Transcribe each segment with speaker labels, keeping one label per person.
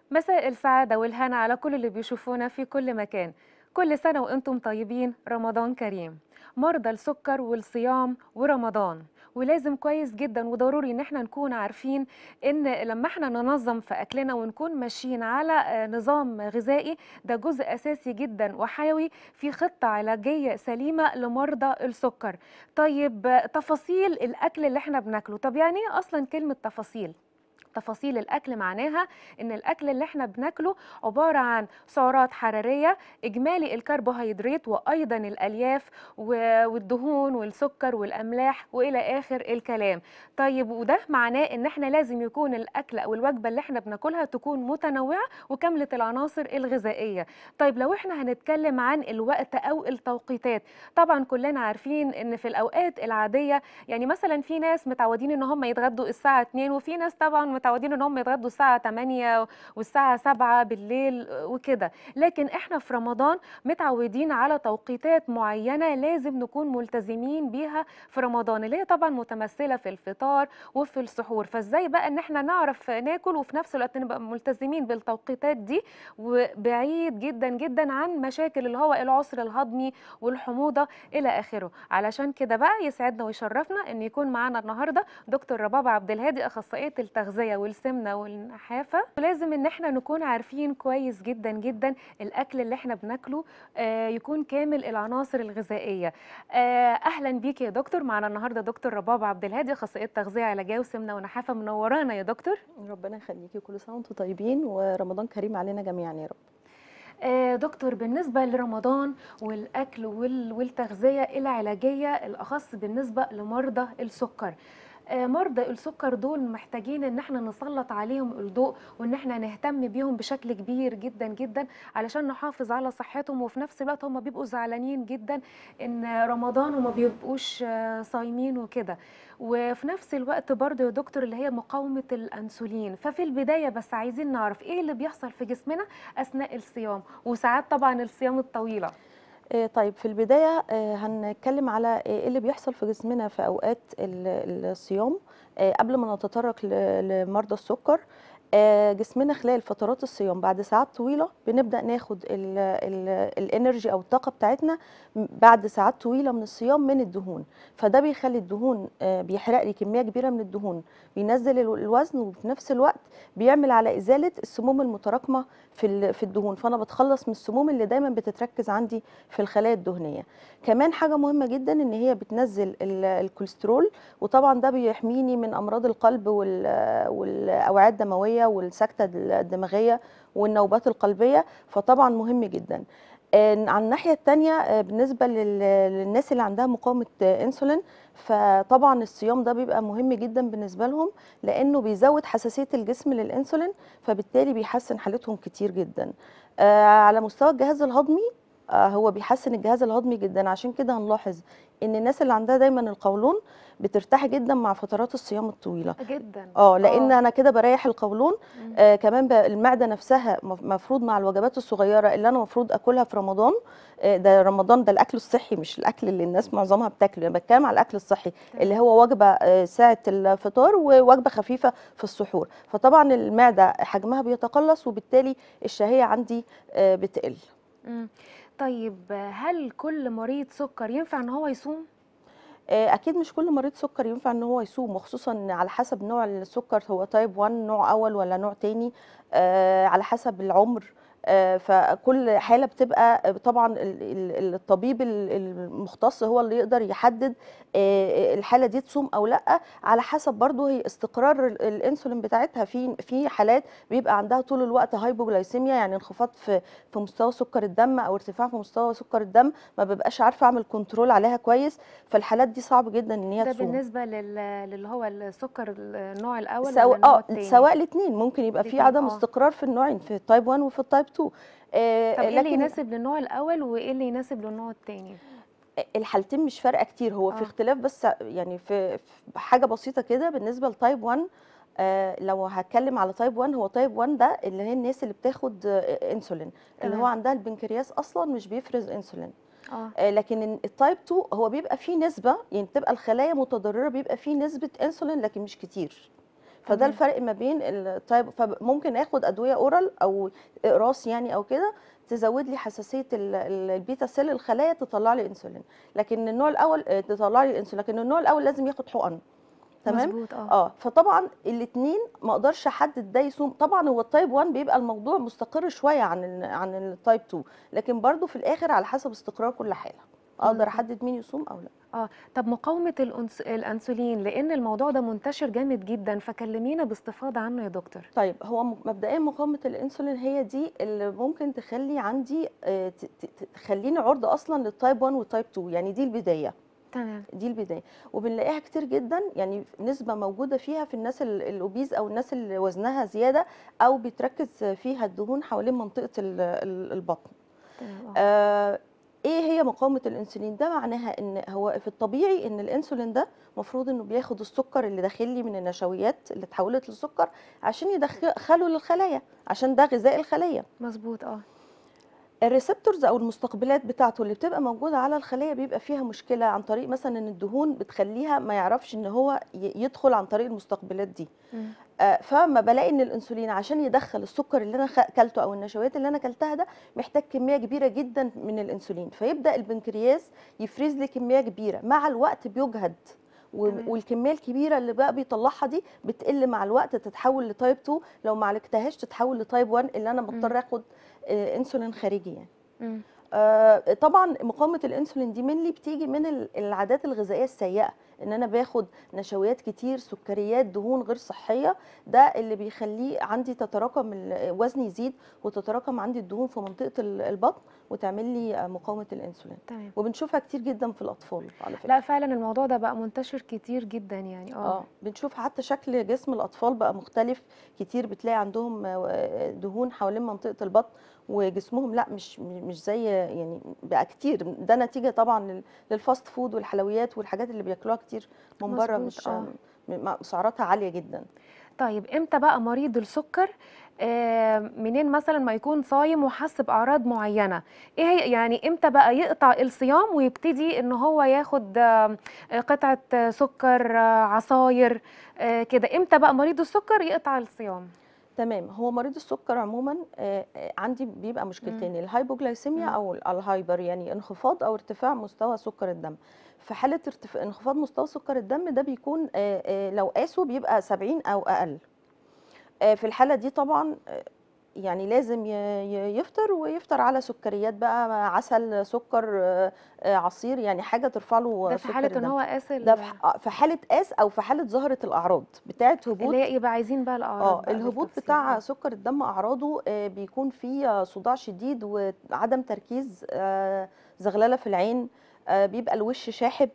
Speaker 1: مساء السعادة والهنا على كل اللي بيشوفونا في كل مكان كل سنة وانتم طيبين رمضان كريم مرضى السكر والصيام ورمضان ولازم كويس جدا وضروري ان احنا نكون عارفين ان لما احنا ننظم في اكلنا ونكون ماشيين على آه، نظام غذائي ده جزء اساسي جدا وحيوي في خطة علاجية سليمة لمرضى السكر طيب آه، تفاصيل الاكل اللي احنا بناكله طب يعني ايه اصلا كلمة تفاصيل تفاصيل الاكل معناها ان الاكل اللي احنا بناكله عباره عن سعرات حراريه اجمالي الكربوهيدرات وايضا الالياف و- والدهون والسكر والاملاح والى اخر الكلام طيب وده معناه ان احنا لازم يكون الاكل او الوجبه اللي احنا بناكلها تكون متنوعه وكامله العناصر الغذائيه طيب لو احنا هنتكلم عن الوقت او التوقيتات طبعا كلنا عارفين ان في الاوقات العاديه يعني مثلا في ناس متعودين ان هم يتغدوا الساعه 2 وفي ناس طبعا متعودين ان هم يتغدوا الساعه 8 والساعه 7 بالليل وكده لكن احنا في رمضان متعودين على توقيتات معينه لازم نكون ملتزمين بيها في رمضان اللي هي طبعا متمثله في الفطار وفي السحور فازاي بقى ان احنا نعرف ناكل وفي نفس الوقت نبقى ملتزمين بالتوقيتات دي وبعيد جدا جدا عن مشاكل اللي هو العسر الهضمي والحموضه الى اخره علشان كده بقى يسعدنا ويشرفنا ان يكون معانا النهارده دكتور ربابه عبد الهادي اخصائيه التغذيه والسمنه والنحافه ولازم ان احنا نكون عارفين كويس جدا جدا الاكل اللي احنا بناكله آه، يكون كامل العناصر الغذائيه آه، اهلا بيك يا دكتور معانا النهارده دكتور ربابه عبد الهادي اخصائيه تغذيه علاجيه وسمنه ونحافه منورانا يا دكتور
Speaker 2: ربنا يخليكي كل سنه وانتم طيبين ورمضان كريم علينا جميعا يا رب
Speaker 1: آه، دكتور بالنسبة لرمضان والأكل وال- والتغذية العلاجية الأخص بالنسبة لمرضى السكر آه، مرضى السكر دول محتاجين ان احنا نسلط عليهم الضوء وان احنا نهتم بيهم بشكل كبير جدا جدا علشان نحافظ على صحتهم وفي نفس الوقت هم بيبقوا زعلانين جدا ان رمضان وما بيبقوش آه، صايمين وكده وفي نفس الوقت برضه يا دكتور اللي هي مقاومة الأنسولين ففي البداية بس عايزين نعرف ايه اللي بيحصل في جسمنا أثناء الصيام وساعات طبعا الصيام الطويلة
Speaker 2: آه، طيب في البدايه آه، هنتكلم على ايه اللي بيحصل في جسمنا في اوقات ال- الصيام آه، قبل ما نتطرق ل- لمرضى السكر آه، جسمنا خلال فترات الصيام بعد ساعات طويله بنبدا ناخد ال- ال- الانرجي او الطاقه بتاعتنا م- بعد ساعات طويله من الصيام من الدهون فده بيخلي الدهون آه، بيحرق لي كميه كبيره من الدهون بينزل ال- الوزن وفي نفس الوقت بيعمل على ازاله السموم المتراكمه في ال- في الدهون فانا بتخلص من السموم اللي دايما بتتركز عندي في الخلايا الدهنيه كمان حاجه مهمه جدا ان هي بتنزل ال- الكوليسترول وطبعا ده بيحميني من امراض القلب وال- والاوعيه الدمويه والسكته الدماغيه والنوبات القلبيه فطبعا مهم جدا آه، على الناحيه الثانيه بالنسبه لل- للناس اللي عندها مقاومه آه، انسولين فطبعا الصيام ده بيبقى مهم جدا بالنسبه لهم لانه بيزود حساسيه الجسم للانسولين فبالتالي بيحسن حالتهم كتير جدا آه، على مستوى الجهاز الهضمي آه، هو بيحسن الجهاز الهضمي جدا عشان كده هنلاحظ ان الناس اللي عندها دايما القولون بترتاح جدا مع فترات الصيام الطويله
Speaker 1: جدا
Speaker 2: اه لان انا كده بريح القولون
Speaker 1: مم.
Speaker 2: آه كمان ب- المعده نفسها مف- مفروض مع الوجبات الصغيره اللي انا مفروض اكلها في رمضان آه ده رمضان ده الاكل الصحي مش الاكل اللي الناس معظمها بتاكله انا بتكلم على الاكل الصحي
Speaker 1: تمام.
Speaker 2: اللي هو وجبه آه ساعه الفطار ووجبه خفيفه في السحور فطبعا المعده حجمها بيتقلص وبالتالي الشهيه عندي آه بتقل
Speaker 1: مم. طيب هل كل مريض سكر ينفع ان هو يصوم؟
Speaker 2: آه، اكيد مش كل مريض سكر ينفع ان هو يصوم وخصوصا إن على حسب نوع السكر هو تايب 1 نوع اول ولا نوع تاني آه، على حسب العمر آه، فكل حاله بتبقى آه، طبعا ال- ال- الطبيب ال- المختص هو اللي يقدر يحدد آه، الحاله دي تصوم او لا على حسب برضه هي استقرار ال- الانسولين بتاعتها في في حالات بيبقى عندها طول الوقت هايبوجلايسيميا يعني انخفاض في في مستوى سكر الدم او ارتفاع في مستوى سكر الدم ما ببقاش عارفه اعمل كنترول عليها كويس فالحالات دي صعب جدا ان هي
Speaker 1: ده
Speaker 2: تصوم
Speaker 1: بالنسبة لل... للي هو السكر النوع الأول
Speaker 2: سواء
Speaker 1: ولا النوع
Speaker 2: اه
Speaker 1: التاني؟
Speaker 2: سواء الاثنين ممكن يبقى في
Speaker 1: الاتنين،
Speaker 2: عدم
Speaker 1: آه.
Speaker 2: استقرار في النوعين في التايب 1 وفي التايب 2 آه
Speaker 1: طب ايه اللي
Speaker 2: لكن
Speaker 1: يناسب للنوع الأول وايه اللي يناسب للنوع التاني؟
Speaker 2: الحالتين مش فارقه كتير هو في
Speaker 1: آه.
Speaker 2: اختلاف بس يعني في, في حاجه بسيطه كده بالنسبه لتايب 1 آه لو هتكلم على تايب 1 هو تايب 1 ده اللي هي الناس اللي بتاخد آه انسولين اللي هو
Speaker 1: تمام.
Speaker 2: عندها البنكرياس اصلا مش بيفرز انسولين
Speaker 1: اه
Speaker 2: آه، لكن التايب 2 هو بيبقى فيه نسبه يعني بتبقى الخلايا متضرره بيبقى فيه نسبه انسولين لكن مش كتير فده
Speaker 1: تمام.
Speaker 2: الفرق ما بين التايب فممكن اخد ادويه اورال او اقراص يعني او كده تزود لي حساسيه ال- ال- البيتا سيل الخلايا تطلع لي انسولين لكن النوع الاول آه، تطلع لي الانسولين لكن النوع الاول لازم ياخد حقن تمام
Speaker 1: مظبوط اه
Speaker 2: اه فطبعا الاثنين ما اقدرش احدد ده يصوم طبعا هو التايب 1 بيبقى الموضوع مستقر شويه عن ال عن التايب 2 لكن برضو في الاخر على حسب استقرار كل حاله اقدر
Speaker 1: مظبوط.
Speaker 2: احدد مين يصوم او لا
Speaker 1: اه طب مقاومة الأنس... الأنسولين لأن الموضوع ده منتشر جامد جدا فكلمينا باستفاضة عنه يا دكتور
Speaker 2: طيب هو م- مبدئيا مقاومه الانسولين هي دي اللي ممكن تخلي عندي آه، ت- ت- ت- تخليني عرضه اصلا للتايب 1 والتايب 2 يعني دي البدايه
Speaker 1: تمام
Speaker 2: دي البدايه وبنلاقيها كتير جدا يعني نسبه موجوده فيها في الناس ال- الاوبيز او الناس اللي وزنها زياده او بتركز فيها الدهون حوالين منطقه ال- ال- البطن
Speaker 1: تمام اه
Speaker 2: آه ايه هي مقاومه الانسولين ده معناها ان هو في الطبيعي ان الانسولين ده المفروض انه بياخد السكر اللي داخل لي من النشويات اللي اتحولت لسكر عشان يدخله للخلايا عشان ده غذاء الخليه
Speaker 1: مظبوط اه
Speaker 2: الريسبتورز او المستقبلات بتاعته اللي بتبقى موجوده على الخليه بيبقى فيها مشكله عن طريق مثلا ان الدهون بتخليها ما يعرفش ان هو ي- يدخل عن طريق المستقبلات دي
Speaker 1: مم.
Speaker 2: آه، فما بلاقي ان الانسولين عشان يدخل السكر اللي انا خ- اكلته او النشويات اللي انا اكلتها ده محتاج كميه كبيره جدا من الانسولين فيبدا البنكرياس يفرز لي كميه كبيره مع الوقت بيجهد و-
Speaker 1: تمام.
Speaker 2: والكميه الكبيره اللي بقى بيطلعها دي بتقل مع الوقت تتحول لتايب 2 لو ما عالجتهاش تتحول لتايب 1 اللي انا مضطر اخد آه، انسولين خارجي يعني
Speaker 1: مم.
Speaker 2: آه، طبعا مقاومه الانسولين دي منلي بتيجي من ال- العادات الغذائيه السيئه ان انا باخد نشويات كتير سكريات دهون غير صحيه ده اللي بيخليه عندي تتراكم ال- وزني يزيد وتتراكم عندي الدهون في منطقه ال- البطن وتعمل لي آه، مقاومه الانسولين
Speaker 1: تمام
Speaker 2: وبنشوفها كتير جدا في الاطفال على فكره
Speaker 1: لا فعلا الموضوع ده بقى منتشر كتير جدا يعني اه
Speaker 2: اه بنشوف حتى شكل جسم الاطفال بقى مختلف كتير بتلاقي عندهم آه، دهون حوالين منطقه البطن وجسمهم لا مش مش زي يعني بقى كتير ده نتيجه طبعا لل- للفاست فود والحلويات والحاجات اللي بياكلوها كتير من بره
Speaker 1: مظبوط،
Speaker 2: مش
Speaker 1: آه.
Speaker 2: م- سعراتها عاليه جدا
Speaker 1: طيب امتى بقى مريض السكر آه، منين مثلا ما يكون صايم وحس باعراض معينه ايه هي يعني امتى بقى يقطع الصيام ويبتدي ان هو ياخد آه، قطعه آه، سكر آه، عصاير آه، كده امتى بقى مريض السكر يقطع الصيام
Speaker 2: تمام هو مريض السكر عموما آه، آه، عندي بيبقى مشكلتين الهايبوجلايسيميا
Speaker 1: مم.
Speaker 2: او الهايبر يعني انخفاض او ارتفاع مستوى سكر الدم في حاله ارتفاع انخفاض مستوى سكر الدم ده بيكون آه، آه، لو قاسوا بيبقى 70 او اقل آه، في الحاله دي طبعا آه، يعني لازم ي- ي- يفطر ويفطر على سكريات بقى عسل سكر آه، آه، عصير يعني حاجه ترفع له
Speaker 1: ده في
Speaker 2: سكر
Speaker 1: حاله ان
Speaker 2: الدم
Speaker 1: هو قاس ال-
Speaker 2: ده في ح- في حاله قاس او في حاله ظهرت الاعراض بتاعه هبوط
Speaker 1: اللي هي يبقى عايزين بقى الاعراض
Speaker 2: اه
Speaker 1: بقى
Speaker 2: الهبوط
Speaker 1: بالتفصيل.
Speaker 2: بتاع
Speaker 1: آه.
Speaker 2: سكر الدم اعراضه آه، بيكون فيه صداع شديد وعدم تركيز آه، زغلله في العين آه، بيبقى الوش شاحب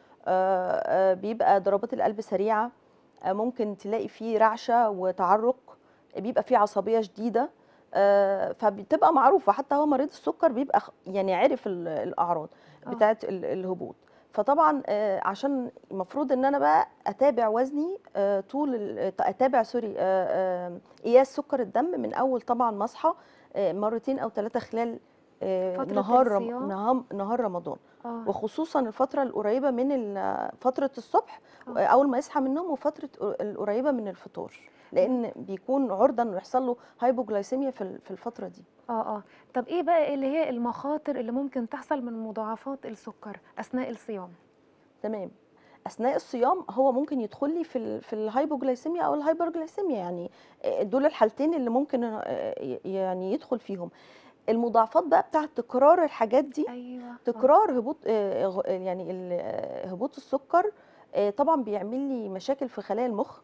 Speaker 2: آه، آه، بيبقى ضربات القلب سريعه آه، ممكن تلاقي فيه رعشه وتعرق بيبقى فيه عصبيه شديده آه، فبتبقى معروفه حتى هو مريض السكر بيبقى خ- يعني عارف ال- الاعراض
Speaker 1: آه.
Speaker 2: بتاعه ال- الهبوط فطبعا آه، عشان المفروض ان انا بقى اتابع وزني آه، طول ال- اتابع سوري آه، آه، قياس سكر الدم من اول طبعا ما اصحى آه، مرتين او ثلاثه خلال آه،
Speaker 1: فترة
Speaker 2: نهار رم-
Speaker 1: الصيام.
Speaker 2: نهام- نهار رمضان
Speaker 1: اه
Speaker 2: وخصوصا الفتره القريبه من ال- فتره الصبح
Speaker 1: آه.
Speaker 2: آه، اول ما يصحى من النوم وفتره القريبه من الفطور لان بيكون عرضه انه يحصل له هايبوجلايسيميا في ال- في الفتره دي
Speaker 1: اه اه طب ايه بقى اللي هي المخاطر اللي ممكن تحصل من مضاعفات السكر اثناء الصيام
Speaker 2: تمام اثناء الصيام هو ممكن يدخل لي في ال في الهايبوجلايسيميا او الهايبرجلايسيميا يعني آه، دول الحالتين اللي ممكن آه، ي- يعني يدخل فيهم المضاعفات بقى بتاعه تكرار الحاجات دي
Speaker 1: ايوه آه.
Speaker 2: تكرار هبوط آه، غ- يعني ال- آه، هبوط السكر آه، طبعا بيعمل لي مشاكل في خلايا المخ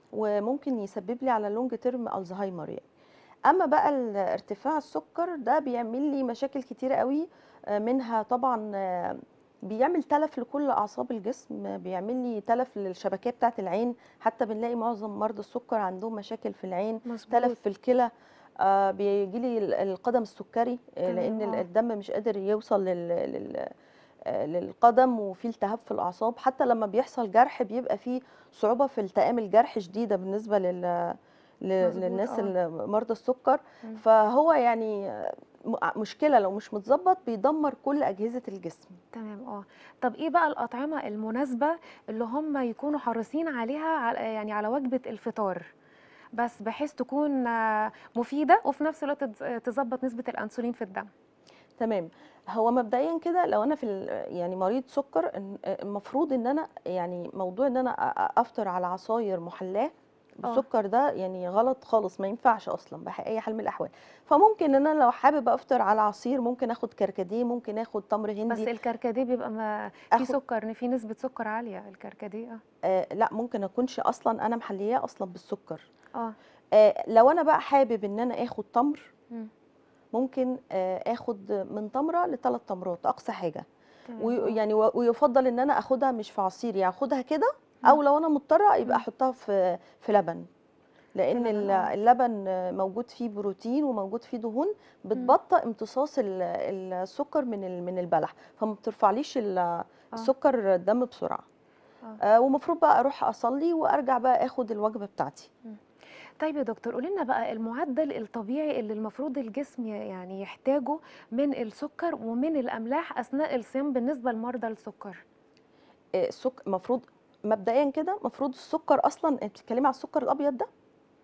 Speaker 2: وممكن يسبب لي على لونج تيرم الزهايمر يعني اما بقى ال- ارتفاع السكر ده بيعمل لي مشاكل كتيره قوي آه، منها طبعا آه، بيعمل تلف لكل اعصاب الجسم بيعمل لي تلف للشبكيه بتاعه العين حتى بنلاقي معظم مرضى السكر عندهم مشاكل في العين
Speaker 1: مظبوط
Speaker 2: تلف في الكلى آه بيجي لي ال- القدم السكري آه
Speaker 1: تمام،
Speaker 2: لان ال-
Speaker 1: آه.
Speaker 2: الدم مش قادر يوصل لل لل آه، للقدم وفي التهاب في الاعصاب حتى لما بيحصل جرح بيبقى فيه صعوبه في التئام الجرح شديده بالنسبه لل ل-
Speaker 1: مظبوط،
Speaker 2: للناس
Speaker 1: آه.
Speaker 2: اللي مرضى السكر
Speaker 1: مم.
Speaker 2: فهو يعني آه، م- مشكله لو مش متظبط بيدمر كل اجهزه الجسم
Speaker 1: تمام اه طب ايه بقى الأطعمة المناسبة اللي هم يكونوا حريصين عليها على- يعني على وجبة الفطار بس بحيث تكون آه، مفيدة وفي نفس الوقت تز- تظبط نسبة الأنسولين في الدم
Speaker 2: تمام هو مبدئيا كده لو انا في ال- يعني مريض سكر إن- المفروض ان انا يعني موضوع ان انا أ- أ- افطر على عصاير محلاه
Speaker 1: آه.
Speaker 2: بالسكر ده يعني غلط خالص ما ينفعش اصلا باي حال من الاحوال فممكن ان انا لو حابب افطر على عصير ممكن اخد كركديه ممكن اخد تمر
Speaker 1: بس
Speaker 2: هندي
Speaker 1: الكركديه بيبقى ما في
Speaker 2: اخد
Speaker 1: سكر في نسبة سكر عالية الكركديه اه
Speaker 2: آه لا ممكن اكونش اصلا انا محلياه اصلا بالسكر
Speaker 1: اه
Speaker 2: آه لو انا بقى حابب ان انا اخد تمر
Speaker 1: مم.
Speaker 2: ممكن آه اخد من تمره لثلاث تمرات اقصى حاجه
Speaker 1: تمام اه
Speaker 2: ويعني ويفضل ان انا اخدها مش في عصير يعني اخدها كده او
Speaker 1: مم.
Speaker 2: لو انا مضطره يبقى
Speaker 1: مم.
Speaker 2: احطها في في لبن
Speaker 1: في
Speaker 2: لان
Speaker 1: لبن
Speaker 2: ال-
Speaker 1: اه
Speaker 2: اللبن موجود فيه بروتين وموجود فيه دهون
Speaker 1: مم.
Speaker 2: بتبطئ امتصاص ال- السكر من ال- من البلح فما بترفعليش ال-
Speaker 1: اه
Speaker 2: السكر الدم بسرعه
Speaker 1: اه
Speaker 2: آه، ومفروض بقى اروح اصلي وارجع بقى اخد الوجبه بتاعتي
Speaker 1: مم. طيب يا دكتور قولي لنا بقى المعدل الطبيعي اللي المفروض الجسم ي- يعني يحتاجه من السكر ومن الأملاح أثناء الصيام بالنسبة لمرضى السكر
Speaker 2: آه، السكر المفروض مبدئيا كده المفروض السكر اصلا انت بتتكلمي على السكر الابيض ده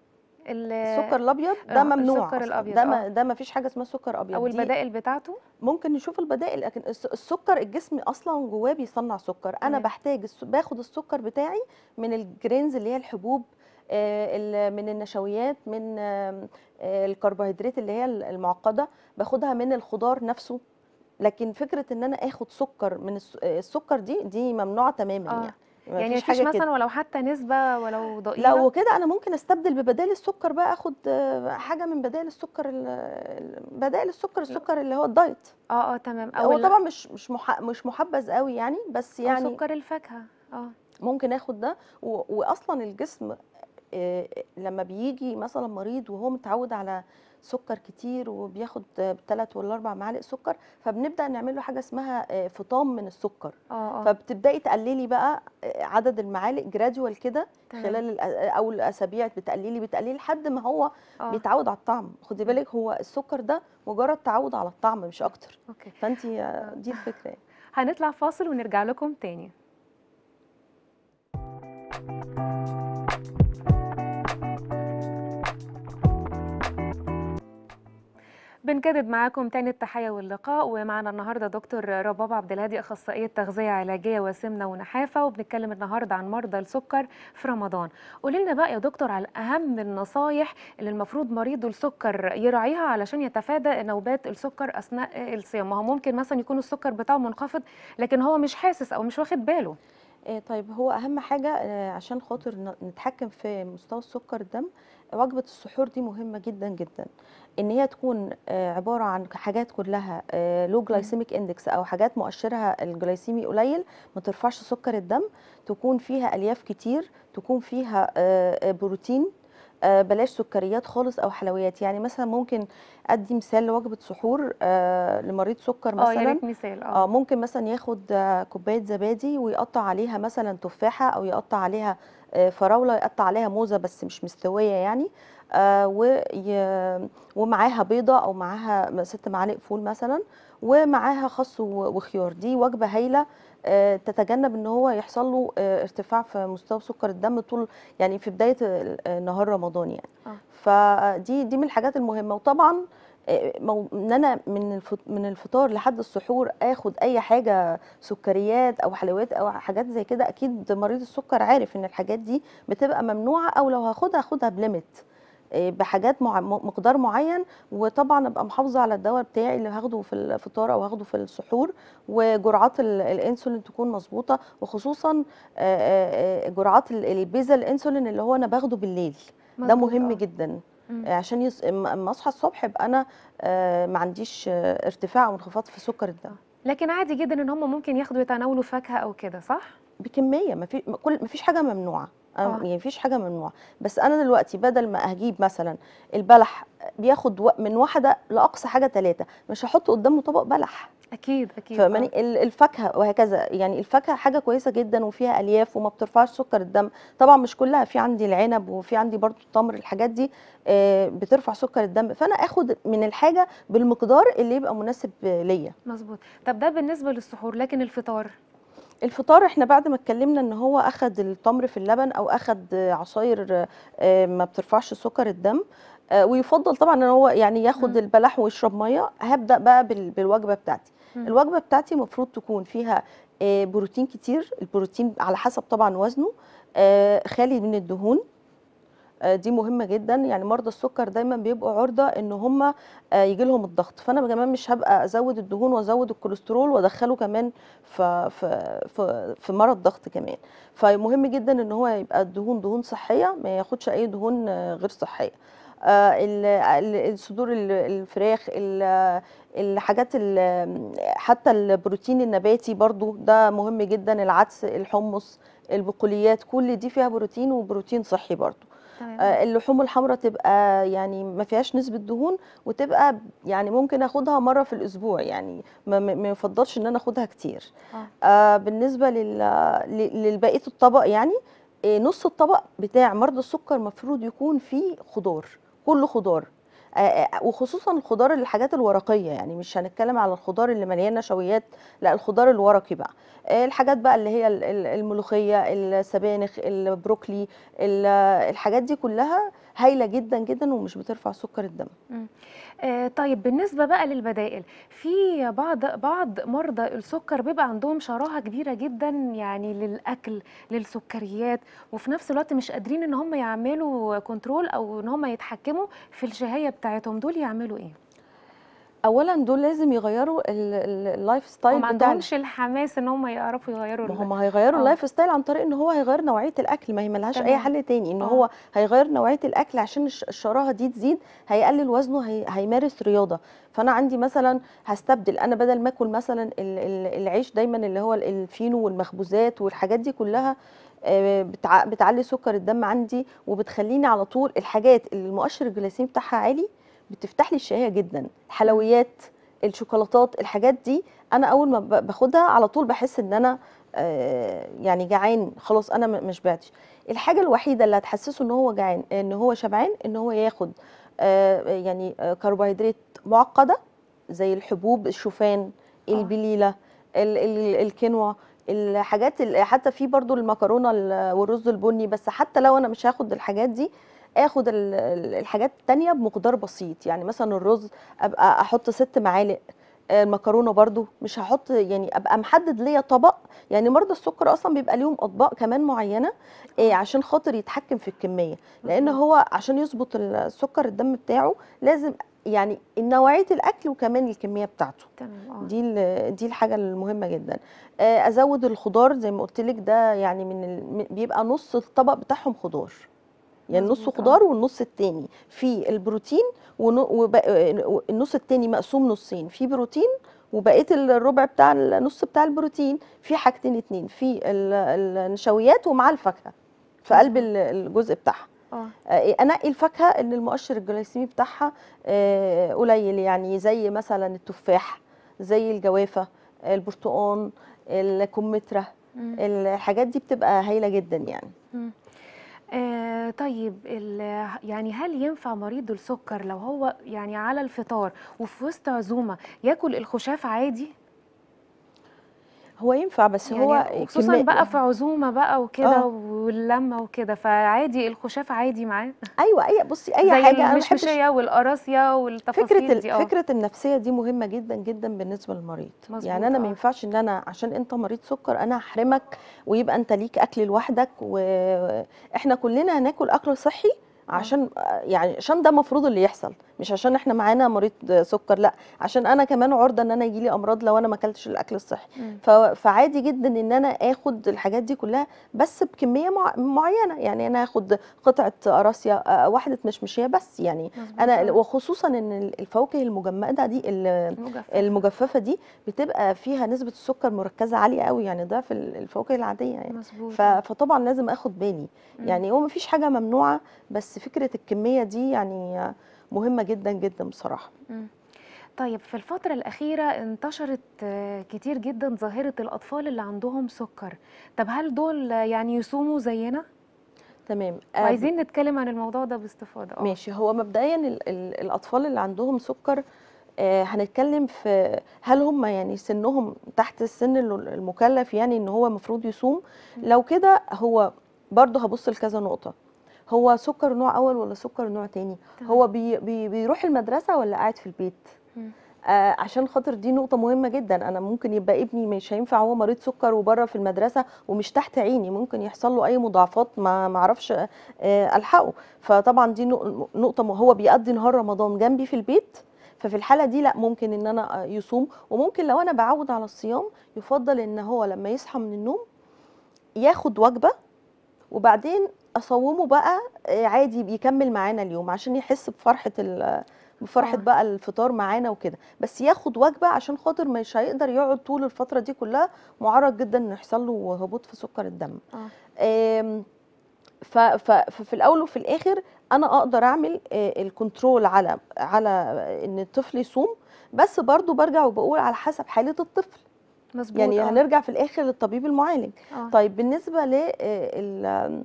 Speaker 1: ال-
Speaker 2: السكر الابيض ده
Speaker 1: اه
Speaker 2: ممنوع
Speaker 1: السكر
Speaker 2: اصلا
Speaker 1: الأبيض
Speaker 2: ده
Speaker 1: اه
Speaker 2: ما ده ما فيش حاجه اسمها سكر ابيض
Speaker 1: أو
Speaker 2: دي
Speaker 1: البدائل بتاعته
Speaker 2: ممكن نشوف البدائل لكن الس- السكر الجسم اصلا جواه بيصنع سكر انا
Speaker 1: تمام
Speaker 2: بحتاج الس- باخد السكر بتاعي من الجرينز اللي هي الحبوب آه، ال- من النشويات من آم، آه، الكربوهيدرات اللي هي ال- المعقده باخدها من الخضار نفسه لكن فكره ان انا اخد سكر من الس- آه، السكر دي دي ممنوعه تماما
Speaker 1: اه
Speaker 2: يعني ما
Speaker 1: يعني
Speaker 2: فيش
Speaker 1: مفيش
Speaker 2: حاجه كده
Speaker 1: مثلا ولو حتى نسبة ولو ضئيلة
Speaker 2: لو كده انا ممكن استبدل ببدائل السكر بقى اخد آه، حاجه من بدائل السكر ال- ال- بدائل السكر السكر اللي هو الدايت
Speaker 1: اه اه تمام او
Speaker 2: هو
Speaker 1: ال...
Speaker 2: طبعا مش مش مح- مش محبذ قوي يعني بس
Speaker 1: او
Speaker 2: يعني
Speaker 1: سكر الفاكهة اه
Speaker 2: ممكن اخد ده و- واصلا الجسم آه، لما بيجي مثلا مريض وهو متعود على سكر كتير وبياخد ثلاث ولا اربع معالق سكر فبنبدا نعمل له حاجه اسمها آه، فطام من السكر
Speaker 1: اه اه
Speaker 2: فبتبداي تقللي بقى آه، عدد المعالق جراديوال كده
Speaker 1: تمام
Speaker 2: خلال الأ- او الاسابيع بتقللي بتقللي لحد ما هو
Speaker 1: اه
Speaker 2: بيتعود على الطعم خدي بالك هو السكر ده مجرد تعود على الطعم مش اكتر
Speaker 1: اوكي
Speaker 2: فانت
Speaker 1: آه.
Speaker 2: دي الفكره يعني.
Speaker 1: هنطلع فاصل ونرجع لكم تاني بنجدد معاكم تاني التحية واللقاء ومعنا النهاردة دكتور رباب عبد الهادي أخصائية تغذية علاجية وسمنة ونحافة وبنتكلم النهاردة عن مرضى السكر في رمضان قولي لنا بقى يا دكتور على أهم النصايح اللي المفروض مريض السكر يراعيها علشان يتفادى نوبات السكر أثناء الصيام ما هو ممكن مثلا يكون السكر بتاعه منخفض لكن هو مش حاسس أو مش واخد باله
Speaker 2: آه، طيب هو اهم حاجه آه، عشان خاطر ن- نتحكم في مستوى السكر الدم وجبه السحور دي مهمه جدا جدا ان هي تكون آه، عباره عن حاجات كلها لو جلايسيميك اندكس او حاجات مؤشرها الجلايسيمي قليل ما ترفعش سكر الدم تكون فيها الياف كتير تكون فيها آه، آه، بروتين آه، بلاش سكريات خالص او حلويات يعني مثلا ممكن ادي مثال لوجبه سحور آه، لمريض سكر
Speaker 1: اه يا
Speaker 2: مثلا
Speaker 1: ريت مثال
Speaker 2: اه
Speaker 1: اه
Speaker 2: ممكن مثلا ياخد آه، كوبايه زبادي ويقطع عليها مثلا تفاحه او يقطع عليها آه، فراوله يقطع عليها موزه بس مش مستويه يعني آه، وي- ومعاها بيضه او معاها ست معالق فول مثلا ومعاها خس و- وخيار دي وجبه هايله آه، تتجنب ان هو يحصل له آه، ارتفاع في مستوى سكر الدم طول يعني في بدايه ال- آه، نهار رمضان يعني
Speaker 1: اه
Speaker 2: فدي دي من الحاجات المهمه وطبعا آه، مو- ان انا من الفط- من الفطار لحد السحور اخد اي حاجه سكريات او حلويات او حاجات زي كده اكيد مريض السكر عارف ان الحاجات دي بتبقى ممنوعه او لو هاخدها هاخدها بليميت آه، بحاجات مع م- مقدار معين وطبعا ابقى محافظه على الدواء بتاعي اللي هاخده في الفطار او هاخده في السحور وجرعات ال- الانسولين تكون مظبوطه وخصوصا آه، آه، آه، جرعات ال- البيزا الانسولين اللي هو انا باخده بالليل ده
Speaker 1: مظبوط
Speaker 2: مهم
Speaker 1: اه
Speaker 2: جدا
Speaker 1: مم.
Speaker 2: عشان يص... اما أما اصحى الصبح يبقى انا آه، ما عنديش آه، ارتفاع او انخفاض في سكر الدم
Speaker 1: لكن عادي جدا ان هم ممكن ياخدوا يتناولوا فاكهة او كده صح؟
Speaker 2: بكميه ما في ما كل ما فيش حاجه ممنوعه أنا-
Speaker 1: اه
Speaker 2: يعني مفيش حاجه ممنوعه بس انا دلوقتي بدل ما هجيب مثلا البلح بياخد و- من واحده لاقصى حاجه ثلاثه مش هحط قدامه طبق بلح
Speaker 1: اكيد اكيد
Speaker 2: فاهماني
Speaker 1: آه.
Speaker 2: ال- الفاكهه وهكذا يعني الفاكهه حاجه كويسه جدا وفيها الياف وما بترفعش سكر الدم طبعا مش كلها في عندي العنب وفي عندي برضو التمر الحاجات دي آه، بترفع سكر الدم فانا اخد من الحاجه بالمقدار اللي يبقى مناسب ليا
Speaker 1: مظبوط طب ده بالنسبه للسحور لكن الفطار
Speaker 2: الفطار احنا بعد ما اتكلمنا ان هو اخد التمر في اللبن او اخد عصاير آه، ما بترفعش سكر الدم آه، ويفضل طبعا ان هو يعني ياخد
Speaker 1: مم.
Speaker 2: البلح ويشرب ميه هبدا بقى بال- بالوجبه بتاعتي
Speaker 1: مم.
Speaker 2: الوجبه بتاعتي المفروض تكون فيها آه، بروتين كتير البروتين على حسب طبعا وزنه آه، خالي من الدهون آه، دي مهمه جدا يعني مرضى السكر دايما بيبقوا عرضه ان هم يجي لهم الضغط فانا كمان مش هبقى ازود الدهون وازود الكوليسترول وادخله كمان في في في, في مرض ضغط كمان فمهم جدا ان هو يبقى الدهون دهون صحيه ما ياخدش اي دهون آه، غير صحيه آه، ال- ال- الصدور ال- الفراخ ال- الحاجات ال- حتى البروتين النباتي برضو ده مهم جدا العدس الحمص البقوليات كل دي فيها بروتين وبروتين صحي برضو
Speaker 1: تمام
Speaker 2: آه، اللحوم الحمراء تبقى يعني ما فيهاش نسبة دهون وتبقى يعني ممكن اخدها مرة في الاسبوع يعني ما ما ما يفضلش ان انا اخدها كتير
Speaker 1: اه
Speaker 2: آه بالنسبة لل ل- للبقية الطبق يعني آه، نص الطبق بتاع مرضى السكر المفروض يكون فيه خضار كله خضار آه، آه، وخصوصا الخضار الحاجات الورقيه يعني مش هنتكلم على الخضار اللي مليان نشويات لا الخضار الورقي بقى آه، الحاجات بقى اللي هي ال- ال- الملوخيه السبانخ البروكلي ال- الحاجات دي كلها هايله جدا جدا ومش بترفع سكر الدم
Speaker 1: آه، طيب بالنسبة بقى للبدائل في بعض بعض مرضى السكر بيبقى عندهم شراهة كبيرة جدا يعني للأكل للسكريات وفي نفس الوقت مش قادرين ان هم يعملوا كنترول او ان هم يتحكموا في الشهية بتاعتهم دول يعملوا ايه؟
Speaker 2: اولا دول لازم يغيروا ال- ال- اللايف
Speaker 1: وما
Speaker 2: ستايل بتاعنا
Speaker 1: عندهمش الحماس ان هم يعرفوا يغيروا
Speaker 2: ما
Speaker 1: ال-
Speaker 2: هم هيغيروا
Speaker 1: آه.
Speaker 2: اللايف ستايل عن طريق ان هو هيغير نوعيه الاكل ما هي ملهاش اي
Speaker 1: تمام.
Speaker 2: حل تاني ان
Speaker 1: آه.
Speaker 2: هو هيغير نوعيه الاكل عشان الش- الشراهه دي تزيد هيقلل وزنه هي هيمارس رياضه فانا عندي مثلا هستبدل انا بدل ما اكل مثلا ال- ال- العيش دايما اللي هو ال- الفينو والمخبوزات والحاجات دي كلها آه، بتع- بتعلي سكر الدم عندي وبتخليني على طول الحاجات اللي المؤشر الجلايسيمي بتاعها عالي بتفتح لي الشهيه جدا الحلويات الشوكولاتات الحاجات دي انا اول ما ب- باخدها على طول بحس ان انا آه، يعني جعان خلاص انا م- مش بعتش الحاجه الوحيده اللي هتحسسه ان هو جعان ان هو شبعان ان هو ياخد آه، يعني آه، كربوهيدرات معقده زي الحبوب الشوفان
Speaker 1: آه.
Speaker 2: البليله ال- ال- الكينوا الحاجات ال- حتى في برضو المكرونه ال- والرز البني بس حتى لو انا مش هاخد الحاجات دي اخد ال- ال- الحاجات التانية بمقدار بسيط يعني مثلا الرز ابقى احط ست معالق آه، المكرونه برضو مش هحط يعني ابقى محدد ليا طبق يعني مرضى السكر اصلا بيبقى ليهم اطباق كمان معينه إيه عشان خاطر يتحكم في الكميه لان
Speaker 1: مظبوط.
Speaker 2: هو عشان يظبط السكر الدم بتاعه لازم يعني نوعيه الاكل وكمان الكميه بتاعته
Speaker 1: تمام اه
Speaker 2: دي ال- دي الحاجه المهمه جدا آه، ازود الخضار زي ما قلت لك ده يعني من ال... بيبقى نص الطبق بتاعهم خضار يعني نص
Speaker 1: مظبوط، آه.
Speaker 2: خضار والنص التاني في البروتين والنص التاني مقسوم نصين في بروتين وبقيه الربع بتاع النص بتاع البروتين في حاجتين اتنين في ال- النشويات ومع الفاكهه في قلب
Speaker 1: مظبوط.
Speaker 2: ال- الجزء بتاعها
Speaker 1: اه
Speaker 2: آه، انقي الفاكهه اللي المؤشر الجلايسيمي بتاعها آه، قليل يعني زي مثلا التفاح زي الجوافه البرتقال الكمثرى
Speaker 1: مم.
Speaker 2: الحاجات دي بتبقى هايله جدا يعني
Speaker 1: مم. آه طيب ال- يعني هل ينفع مريض السكر لو هو يعني على الفطار وفي وسط عزومة ياكل الخشاف عادي؟
Speaker 2: هو ينفع بس هو
Speaker 1: يعني خصوصا
Speaker 2: كمية-
Speaker 1: بقى في عزومة بقى وكده
Speaker 2: آه.
Speaker 1: واللمة وكده فعادي الخشاف عادي معاه
Speaker 2: ايوه اي بصي اي
Speaker 1: زي
Speaker 2: حاجه انا ما بحبش
Speaker 1: المشمشية والقراصية والتفاصيل
Speaker 2: فكره
Speaker 1: دي
Speaker 2: ال-
Speaker 1: اه
Speaker 2: فكره النفسيه دي مهمه جدا جدا بالنسبه للمريض
Speaker 1: مظبوط،
Speaker 2: يعني انا ما
Speaker 1: آه.
Speaker 2: ينفعش ان انا عشان انت مريض سكر انا هحرمك ويبقى انت ليك اكل لوحدك واحنا كلنا هناكل اكل صحي عشان يعني عشان ده المفروض اللي يحصل مش عشان احنا معانا مريض سكر لا عشان انا كمان عرضه ان انا يجي لي امراض لو انا ما اكلتش الاكل الصحي
Speaker 1: مم.
Speaker 2: ف- فعادي جدا ان انا اخد الحاجات دي كلها بس بكميه مع- معينه يعني انا اخد قطعه قراصيه آه، واحده مشمشيه بس يعني
Speaker 1: مظبوط،
Speaker 2: انا
Speaker 1: آه.
Speaker 2: وخصوصا ان الفواكه المجمده دي ال-
Speaker 1: مجفف.
Speaker 2: المجففه دي بتبقى فيها نسبه السكر مركزه عاليه قوي يعني ضعف ال- الفواكه العاديه يعني
Speaker 1: مظبوط
Speaker 2: ف-
Speaker 1: آه.
Speaker 2: فطبعا لازم اخد بالي
Speaker 1: مم.
Speaker 2: يعني هو مفيش حاجه ممنوعه بس فكره الكميه دي يعني مهمه جدا جدا بصراحه
Speaker 1: مم. طيب في الفترة الأخيرة انتشرت آه، كتير جدا ظاهرة الأطفال اللي عندهم سكر طب هل دول آه، يعني يصوموا زينا؟
Speaker 2: تمام آه،
Speaker 1: وعايزين نتكلم عن الموضوع ده باستفاضة اه
Speaker 2: ماشي هو مبدئيا ال ال الاطفال اللي عندهم سكر آه، هنتكلم في هل هم يعني سنهم تحت السن ال- المكلف يعني ان هو المفروض يصوم
Speaker 1: مم.
Speaker 2: لو كده هو برضه هبص لكذا نقطة هو سكر نوع اول ولا سكر نوع تاني
Speaker 1: تمام.
Speaker 2: هو بي بي بيروح المدرسة ولا قاعد في البيت
Speaker 1: مم.
Speaker 2: آه عشان خاطر دي نقطة مهمة جدا أنا ممكن يبقى ابني مش هينفع هو مريض سكر وبره في المدرسة ومش تحت عيني ممكن يحصل له أي مضاعفات ما معرفش آه ألحقه فطبعا دي نق- نقطة م- هو بيقضي نهار رمضان جنبي في البيت ففي الحالة دي لا ممكن إن أنا آه، يصوم وممكن لو أنا بعود على الصيام يفضل إن هو لما يصحى من النوم ياخد وجبة وبعدين اصومه بقى آه، عادي بيكمل معانا اليوم عشان يحس بفرحه ال- بفرحه
Speaker 1: آه.
Speaker 2: بقى الفطار معانا وكده بس ياخد وجبه عشان خاطر مش هيقدر يقعد طول الفتره دي كلها معرض جدا انه يحصل له هبوط في سكر الدم
Speaker 1: اه
Speaker 2: آم، ف- ف- ففي الاول وفي الاخر انا اقدر اعمل آه، الكنترول على على ان الطفل يصوم بس برضو برجع وبقول على حسب حاله الطفل
Speaker 1: مظبوط
Speaker 2: يعني
Speaker 1: اه
Speaker 2: هنرجع في الاخر للطبيب المعالج
Speaker 1: اه
Speaker 2: طيب بالنسبه لل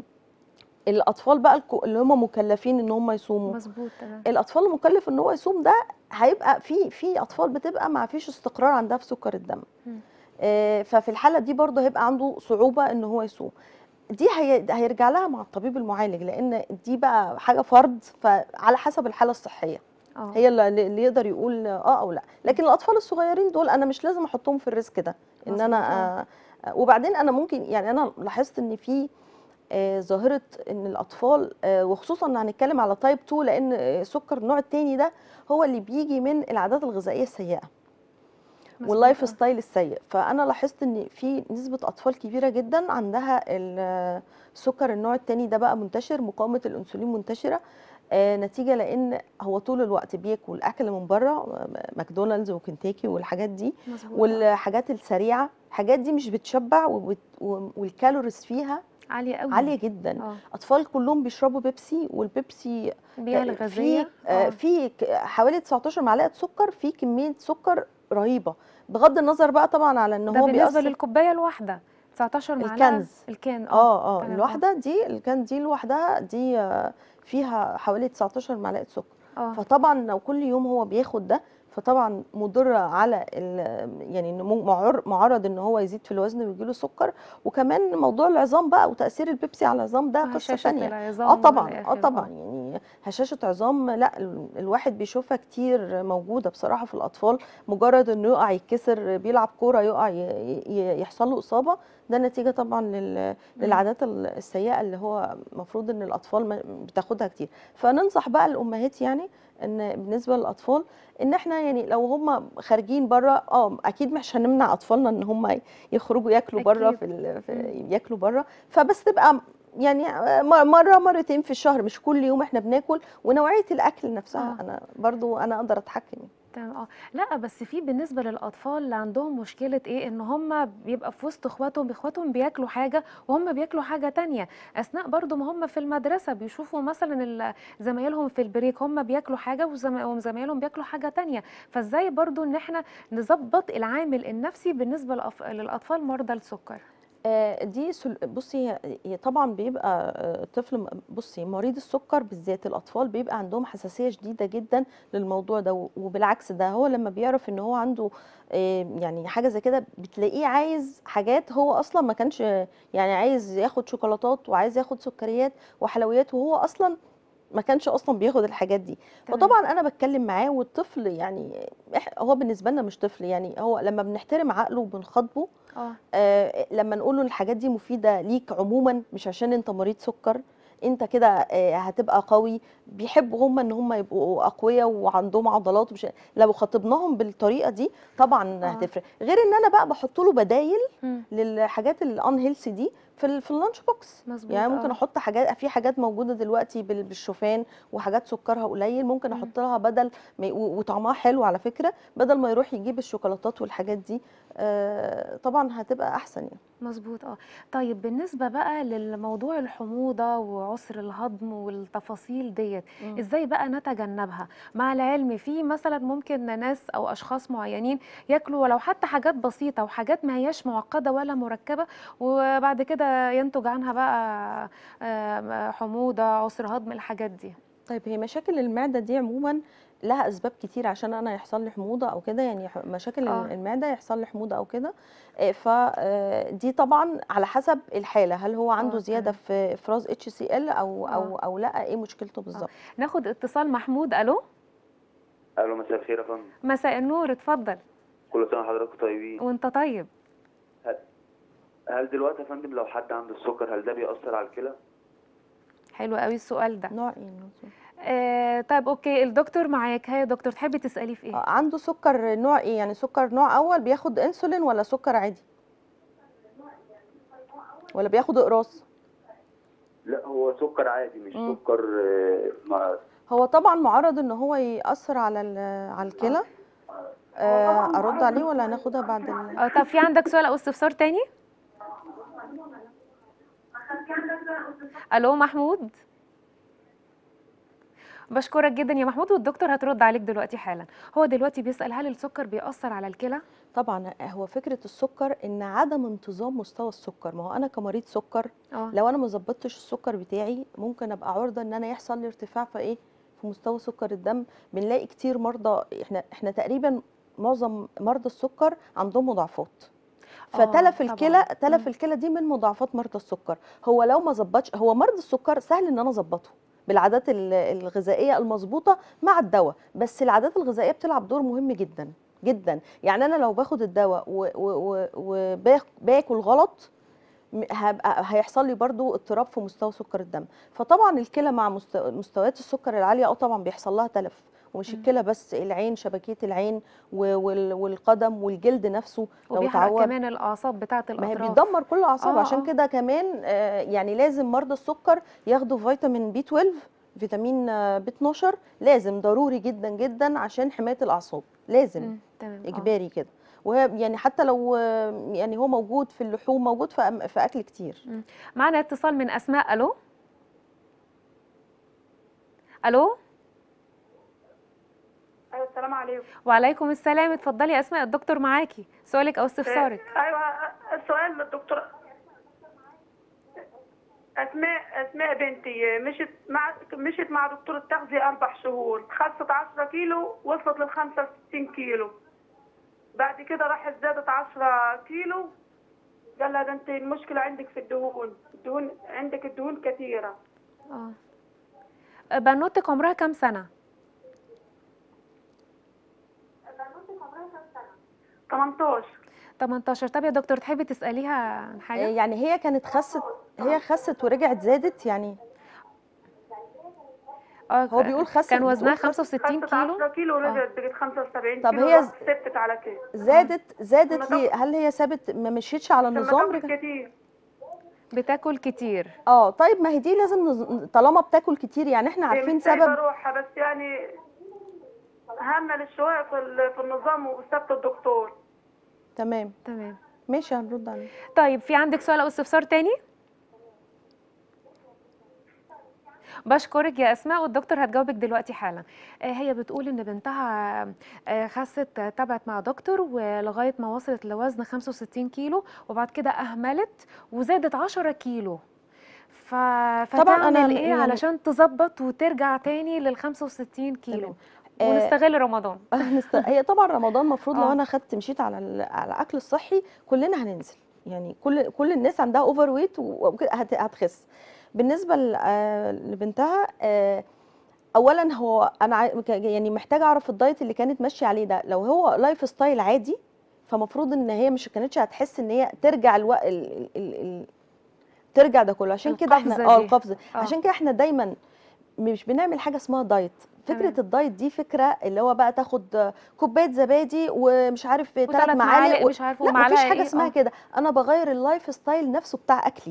Speaker 2: الاطفال بقى الكو- اللي هم مكلفين ان هم يصوموا
Speaker 1: مظبوط تمام
Speaker 2: الاطفال المكلف ان هو يصوم ده هيبقى في في اطفال بتبقى ما فيش استقرار عندها في سكر الدم
Speaker 1: مم.
Speaker 2: آه، ففي الحاله دي برضه هيبقى عنده صعوبه ان هو يصوم دي هي هيرجع لها مع الطبيب المعالج لان دي بقى حاجه فرض فعلى حسب الحاله الصحيه
Speaker 1: اه
Speaker 2: هي اللي اللي يقدر يقول اه او لا لكن الاطفال الصغيرين دول انا مش لازم احطهم في الريسك ده ان
Speaker 1: مظبوط،
Speaker 2: انا آه آه، وبعدين انا ممكن يعني انا لاحظت ان في آه، ظاهره ان الاطفال آه، وخصوصا ان هنتكلم على تايب 2 لان آه، سكر النوع الثاني ده هو اللي بيجي من العادات الغذائيه السيئه
Speaker 1: مظبوط،
Speaker 2: واللايف
Speaker 1: آه.
Speaker 2: ستايل السيء فانا لاحظت ان في نسبه اطفال كبيره جدا عندها ال- السكر النوع الثاني ده بقى منتشر مقاومه الانسولين منتشره آه، نتيجه لان هو طول الوقت بياكل اكل من بره آه، ماكدونالدز وكنتاكي والحاجات دي
Speaker 1: مظبوط آه.
Speaker 2: والحاجات السريعه الحاجات دي مش بتشبع وبت- و- والكالوريز فيها
Speaker 1: عالية قوي
Speaker 2: عاليه جدا
Speaker 1: اه
Speaker 2: اطفال كلهم بيشربوا بيبسي والبيبسي
Speaker 1: البيئة
Speaker 2: آه،
Speaker 1: الغازية
Speaker 2: في آه، في ك- حوالي 19 معلقه سكر في كميه سكر رهيبه بغض النظر بقى طبعا على ان
Speaker 1: ده
Speaker 2: هو
Speaker 1: بالنسبة
Speaker 2: بيأثر
Speaker 1: للكوباية الواحدة 19 معلقة
Speaker 2: الكنز.
Speaker 1: الكان اه
Speaker 2: اه اه
Speaker 1: تمام، آه.
Speaker 2: الواحده دي الكان دي لوحدها دي آه، فيها حوالي 19 معلقه سكر
Speaker 1: اه
Speaker 2: فطبعا لو كل يوم هو بياخد ده فطبعا مضره على ال- يعني إنه مو- معر- معرض ان هو يزيد في الوزن ويجيله سكر وكمان موضوع العظام بقى وتاثير البيبسي على العظام ده قصه
Speaker 1: هشاشة
Speaker 2: ثانيه
Speaker 1: العظام
Speaker 2: اه طبعا
Speaker 1: والى
Speaker 2: اه
Speaker 1: آخره.
Speaker 2: طبعا يعني هشاشه عظام لا ال- الواحد بيشوفها كتير موجوده بصراحه في الاطفال مجرد انه يقع يتكسر بيلعب كوره يقع ي- ي- يحصل له اصابه ده نتيجه طبعا لل- للعادات ال- السيئه اللي هو المفروض ان الاطفال ما- بتاخدها كتير فننصح بقى الامهات يعني ان بالنسبه للاطفال ان احنا يعني لو هم خارجين بره اه اكيد مش هنمنع اطفالنا ان هم يخرجوا ياكلوا بره
Speaker 1: أكيد.
Speaker 2: في, ال- في ياكلوا بره فبس تبقى يعني م- مره مرتين في الشهر مش كل يوم احنا بناكل ونوعيه الاكل نفسها
Speaker 1: آه.
Speaker 2: انا برضو انا اقدر اتحكم
Speaker 1: تمام اه لا بس في بالنسبه للاطفال اللي عندهم مشكله ايه ان هم بيبقى في وسط اخواتهم اخواتهم بياكلوا حاجه وهم بياكلوا حاجه تانية اثناء برضو ما هم في المدرسه بيشوفوا مثلا ال- زمايلهم في البريك هم بياكلوا حاجه وزم- وزمايلهم بياكلوا حاجه تانية فازاي برضو ان احنا نظبط العامل النفسي بالنسبه للأف- للاطفال مرضى السكر
Speaker 2: آه، دي سل... بصي هي- هي طبعا بيبقى آه، الطفل م- بصي مريض السكر بالذات الاطفال بيبقى عندهم حساسيه شديده جدا للموضوع ده و- وبالعكس ده هو لما بيعرف ان هو عنده آه، يعني حاجه زي كده بتلاقيه عايز حاجات هو اصلا ما كانش يعني عايز ياخد شوكولاتات وعايز ياخد سكريات وحلويات وهو اصلا ما كانش اصلا بياخد الحاجات دي
Speaker 1: تمام.
Speaker 2: فطبعا انا بتكلم معاه والطفل يعني إح- هو بالنسبه لنا مش طفل يعني هو لما بنحترم عقله وبنخاطبه
Speaker 1: اه
Speaker 2: آه، لما نقول له الحاجات دي مفيده ليك عموما مش عشان انت مريض سكر انت كده آه، هتبقى قوي بيحبوا هم ان هم يبقوا اقوياء وعندهم عضلات ومش لو خاطبناهم بالطريقه دي طبعا
Speaker 1: آه.
Speaker 2: هتفرق غير ان انا بقى بحط له بدايل
Speaker 1: مم.
Speaker 2: للحاجات الان هيلثي دي في ال- في اللانش بوكس
Speaker 1: مظبوط
Speaker 2: يعني ممكن
Speaker 1: آه.
Speaker 2: احط حاجات في حاجات موجوده دلوقتي بال- بالشوفان وحاجات سكرها قليل ممكن
Speaker 1: مم.
Speaker 2: احط لها بدل ما ي- و- وطعمها حلو على فكره بدل ما يروح يجيب الشوكولاتات والحاجات دي آه، طبعا هتبقى احسن يعني
Speaker 1: مظبوط اه طيب بالنسبة بقى للموضوع الحموضة وعسر الهضم والتفاصيل ديت
Speaker 2: مم.
Speaker 1: ازاي بقى نتجنبها مع العلم في مثلا ممكن ناس او اشخاص معينين ياكلوا ولو حتى حاجات بسيطة وحاجات ما هياش معقدة ولا مركبة وبعد كده ينتج عنها بقى آم، حموضة عسر هضم الحاجات دي
Speaker 2: طيب هي مشاكل المعده دي عموما لها اسباب كتير عشان انا يحصل لي حموضه او كده يعني ح- مشاكل
Speaker 1: آه.
Speaker 2: المعده يحصل لي حموضه او كده فدي طبعا على حسب الحاله هل هو عنده
Speaker 1: آه،
Speaker 2: زياده
Speaker 1: تمام.
Speaker 2: في افراز اتش سي ال او او
Speaker 1: آه.
Speaker 2: او لا ايه مشكلته بالظبط
Speaker 1: ناخد اتصال محمود الو
Speaker 3: الو مساء الخير يا فندم
Speaker 1: مساء النور اتفضل
Speaker 3: كل سنه وحضراتكم طيبين
Speaker 1: وانت طيب
Speaker 3: هل دلوقتي يا فندم لو حد عنده السكر هل ده بيأثر على الكلى
Speaker 1: حلو قوي السؤال ده
Speaker 2: نوع ايه النظام؟
Speaker 1: آه طيب اوكي الدكتور معاك هيا يا دكتور تحبي تسألي في ايه
Speaker 2: آه، عنده سكر نوع ايه يعني سكر نوع اول بياخد انسولين ولا سكر عادي ولا بياخد اقراص
Speaker 3: لا هو سكر عادي مش
Speaker 2: مم.
Speaker 3: سكر آه، ما
Speaker 2: هو طبعا معرض ان هو ياثر على ال- على الكلى آه، ارد عليه ولا هناخدها بعد ال...
Speaker 1: اه طب في عندك سؤال او استفسار تاني الو محمود بشكرك جدا يا محمود والدكتور هترد عليك دلوقتي حالا هو دلوقتي بيسأل هل السكر بيأثر على الكلى
Speaker 2: طبعا هو فكره السكر ان عدم انتظام مستوى السكر ما هو انا كمريض سكر
Speaker 1: اه
Speaker 2: لو انا ما ظبطتش السكر بتاعي ممكن ابقى عرضه ان انا يحصل لي ارتفاع في ايه في مستوى سكر الدم بنلاقي كتير مرضى احنا احنا تقريبا معظم مرضى السكر عندهم مضاعفات
Speaker 1: آه،
Speaker 2: فتلف
Speaker 1: طبعاً.
Speaker 2: الكلى تلف
Speaker 1: مم.
Speaker 2: الكلى دي من مضاعفات مرضى السكر هو لو ما ظبطش هو مرض السكر سهل ان انا اظبطه بالعادات ال- الغذائيه المظبوطه مع الدواء بس العادات الغذائيه بتلعب دور مهم جدا جدا يعني انا لو باخد الدواء وباكل غلط م- هبقى هيحصل لي برضو اضطراب في مستوى سكر الدم فطبعا الكلى مع مست- مستويات السكر العاليه اه طبعا بيحصل لها تلف ومش
Speaker 1: مم.
Speaker 2: الكلى بس العين شبكيه العين و- وال- والقدم والجلد نفسه لو
Speaker 1: وبيحرق
Speaker 2: اتعور
Speaker 1: كمان الاعصاب بتاعه
Speaker 2: ما هي
Speaker 1: الاطراف
Speaker 2: بيدمر كل الاعصاب
Speaker 1: آه،
Speaker 2: عشان
Speaker 1: آه.
Speaker 2: كده كمان آه، يعني لازم مرضى السكر ياخدوا فيتامين بي 12 فيتامين آه، بي 12 لازم ضروري جدا جدا عشان حمايه الاعصاب لازم
Speaker 1: مم، تمام آه.
Speaker 2: اجباري كده وهي يعني حتى لو آه، يعني هو موجود في اللحوم موجود في أم- في اكل كتير
Speaker 1: معنا اتصال من اسماء الو الو
Speaker 4: أيوة السلام عليكم
Speaker 1: وعليكم السلام اتفضلي يا اسماء الدكتور معاكي سؤالك او استفسارك
Speaker 4: ايوه السؤال للدكتور اسماء اسماء بنتي مشت مع مشت مع دكتور التغذيه اربع شهور خست 10 كيلو وصلت لل 65 كيلو بعد كده راحت زادت 10 كيلو قال لها ده انت المشكله عندك في الدهون الدهون عندك الدهون كثيره
Speaker 1: اه بنوتك عمرها كام سنه
Speaker 4: 18
Speaker 1: 18 طب يا دكتور تحبي تساليها عن
Speaker 2: آه،
Speaker 1: حاجه
Speaker 2: يعني هي كانت خست هي خست ورجعت زادت يعني
Speaker 1: اه
Speaker 2: هو بيقول خست
Speaker 1: كان وزنها
Speaker 2: بتقول خست-
Speaker 1: 65
Speaker 4: خست
Speaker 1: كيلو
Speaker 4: 10 كيلو ورجعت بقت 75
Speaker 2: طب
Speaker 4: كيلو
Speaker 2: هي
Speaker 4: رحت ثبت على كده
Speaker 2: زادت زادت
Speaker 4: لما
Speaker 2: ليه هل هي ثابت ما مشيتش على
Speaker 4: لما
Speaker 2: النظام
Speaker 4: تاكل
Speaker 2: رجعت
Speaker 4: كتير
Speaker 1: بتاكل كتير
Speaker 2: اه طيب ما هي دي لازم نز... طالما بتاكل كتير يعني احنا عارفين
Speaker 4: مش سايبة
Speaker 2: سبب
Speaker 4: روحها بس يعني همل شوية في ال- في النظام وسبت الدكتور
Speaker 2: تمام
Speaker 1: تمام
Speaker 2: ماشي هنرد عليه
Speaker 1: طيب في عندك سؤال او استفسار تاني بشكرك يا اسماء والدكتور هتجاوبك دلوقتي حالا آه، هي بتقول ان بنتها آه، خست آه، تابعت مع دكتور ولغايه ما وصلت لوزن 65 كيلو وبعد كده اهملت وزادت 10 كيلو ف... فتعمل
Speaker 2: أنا
Speaker 1: ايه
Speaker 2: يعني-
Speaker 1: علشان تظبط وترجع تاني لل 65 كيلو
Speaker 2: تمام. آه،
Speaker 1: ونستغل رمضان
Speaker 2: هنست- هي طبعا رمضان المفروض لو
Speaker 1: آه.
Speaker 2: انا خدت مشيت على ال- على الاكل الصحي كلنا هننزل يعني كل كل الناس عندها اوفر ويت وكده هت- هتخس بالنسبه ل- آه، لبنتها آه، اولا هو انا عاي- ك- يعني محتاجه اعرف الدايت اللي كانت ماشيه عليه ده لو هو لايف ستايل عادي فمفروض ان هي مش كانتش هتحس ان هي ترجع الو... ال... ال... ال... ال... ترجع ده كله عشان كده احنا
Speaker 1: القفزة
Speaker 2: اه
Speaker 1: دي.
Speaker 2: القفزه
Speaker 1: آه.
Speaker 2: عشان كده احنا دايما مش بنعمل حاجه اسمها دايت
Speaker 1: تمام.
Speaker 2: فكره الدايت دي فكره اللي هو بقى تاخد كوبايه زبادي ومش عارف ثلاث
Speaker 1: وثلاث
Speaker 2: معالق
Speaker 1: معالق
Speaker 2: و...
Speaker 1: مش عارفه
Speaker 2: لا
Speaker 1: ومعلقه
Speaker 2: مفيش حاجه
Speaker 1: إيه؟
Speaker 2: اسمها
Speaker 1: آه.
Speaker 2: كده انا بغير اللايف ستايل نفسه بتاع اكلي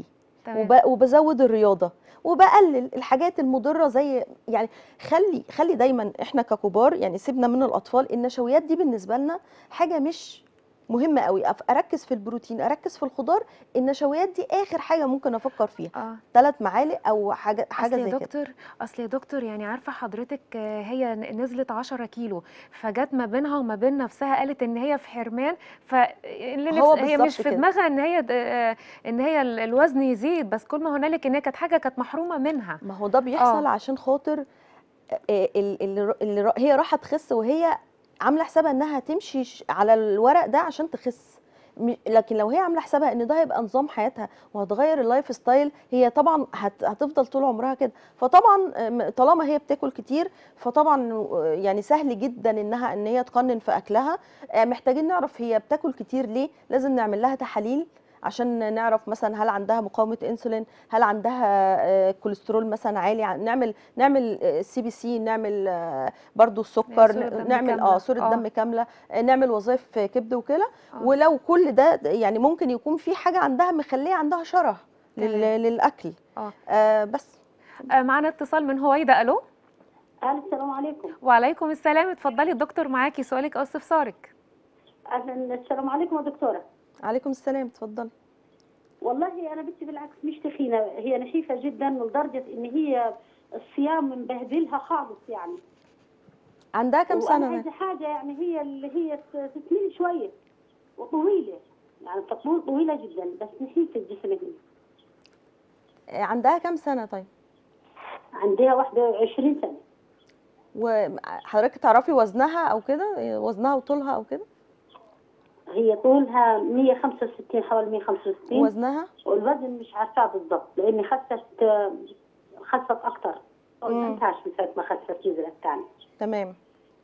Speaker 1: تمام
Speaker 2: وب... وبزود الرياضه وبقلل الحاجات المضره زي يعني خلي خلي دايما احنا ككبار يعني سيبنا من الاطفال النشويات دي بالنسبه لنا حاجه مش مهمه قوي أف- اركز في البروتين اركز في الخضار النشويات دي اخر حاجه ممكن افكر فيها
Speaker 1: اه
Speaker 2: ثلاث معالق او حاجه حاجه
Speaker 1: اصل يا
Speaker 2: زي كده
Speaker 1: دكتور اصل يا دكتور يعني عارفه حضرتك آه، هي ن- نزلت 10 كيلو فجت ما بينها وما بين نفسها قالت ان هي في حرمان ف اللي
Speaker 2: هو
Speaker 1: نفس هي
Speaker 2: بالظبط
Speaker 1: مش في
Speaker 2: كده.
Speaker 1: دماغها ان هي د- آه، ان هي ال- الوزن يزيد بس كل ما هنالك ان هي كانت حاجه كانت محرومه منها
Speaker 2: ما هو ده بيحصل
Speaker 1: آه.
Speaker 2: عشان خاطر آه، ال- اللي اللي را- هي راحه تخس وهي عامله حسابها انها تمشي ش- على الورق ده عشان تخس م- لكن لو هي عامله حسابها ان ده هيبقى نظام حياتها وهتغير اللايف ستايل هي طبعا هت هتفضل طول عمرها كده فطبعا آم، طالما هي بتاكل كتير فطبعا آه، يعني سهل جدا انها ان هي تقنن في اكلها آه، محتاجين نعرف هي بتاكل كتير ليه لازم نعمل لها تحاليل عشان نعرف مثلا هل عندها مقاومه انسولين هل عندها آه، كوليسترول مثلا عالي ع- نعمل نعمل سي بي سي نعمل آه، برضو السكر
Speaker 1: صورة دم
Speaker 2: نعمل
Speaker 1: كاملة.
Speaker 2: اه صوره
Speaker 1: آه.
Speaker 2: دم كامله آه، نعمل وظائف كبد وكلى
Speaker 1: آه.
Speaker 2: ولو كل ده يعني ممكن يكون في حاجه عندها مخليه عندها شره لل-
Speaker 1: تمام.
Speaker 2: للاكل
Speaker 1: اه
Speaker 2: آه بس
Speaker 1: آه، معانا اتصال من هويدا الو
Speaker 5: أهلا السلام عليكم
Speaker 1: وعليكم السلام اتفضلي الدكتور معاكي سؤالك او استفسارك
Speaker 5: أهلا السلام عليكم يا دكتورة
Speaker 2: عليكم السلام اتفضلي
Speaker 5: والله أنا بنتي بالعكس مش تخينة هي نحيفة جدا لدرجة إن هي الصيام مبهدلها خالص يعني
Speaker 2: عندها كام
Speaker 5: وأنا
Speaker 2: سنه
Speaker 5: عايزة حاجة يعني هي اللي هي ت- تتميل شوية وطويلة يعني تطول طويلة جدا بس نحيفة الجسم هي
Speaker 2: آه، عندها كام سنه طيب
Speaker 5: عندها 21 سنة
Speaker 2: وحضرتك تعرفي وزنها او كده آه، وزنها وطولها او كده
Speaker 5: هي طولها 165 حوالي 165
Speaker 2: وزنها
Speaker 5: والوزن مش عارفاه بالضبط لأني خست خست أكتر
Speaker 2: مم.
Speaker 5: ما من ساعة ما خست نزلت تاني
Speaker 2: تمام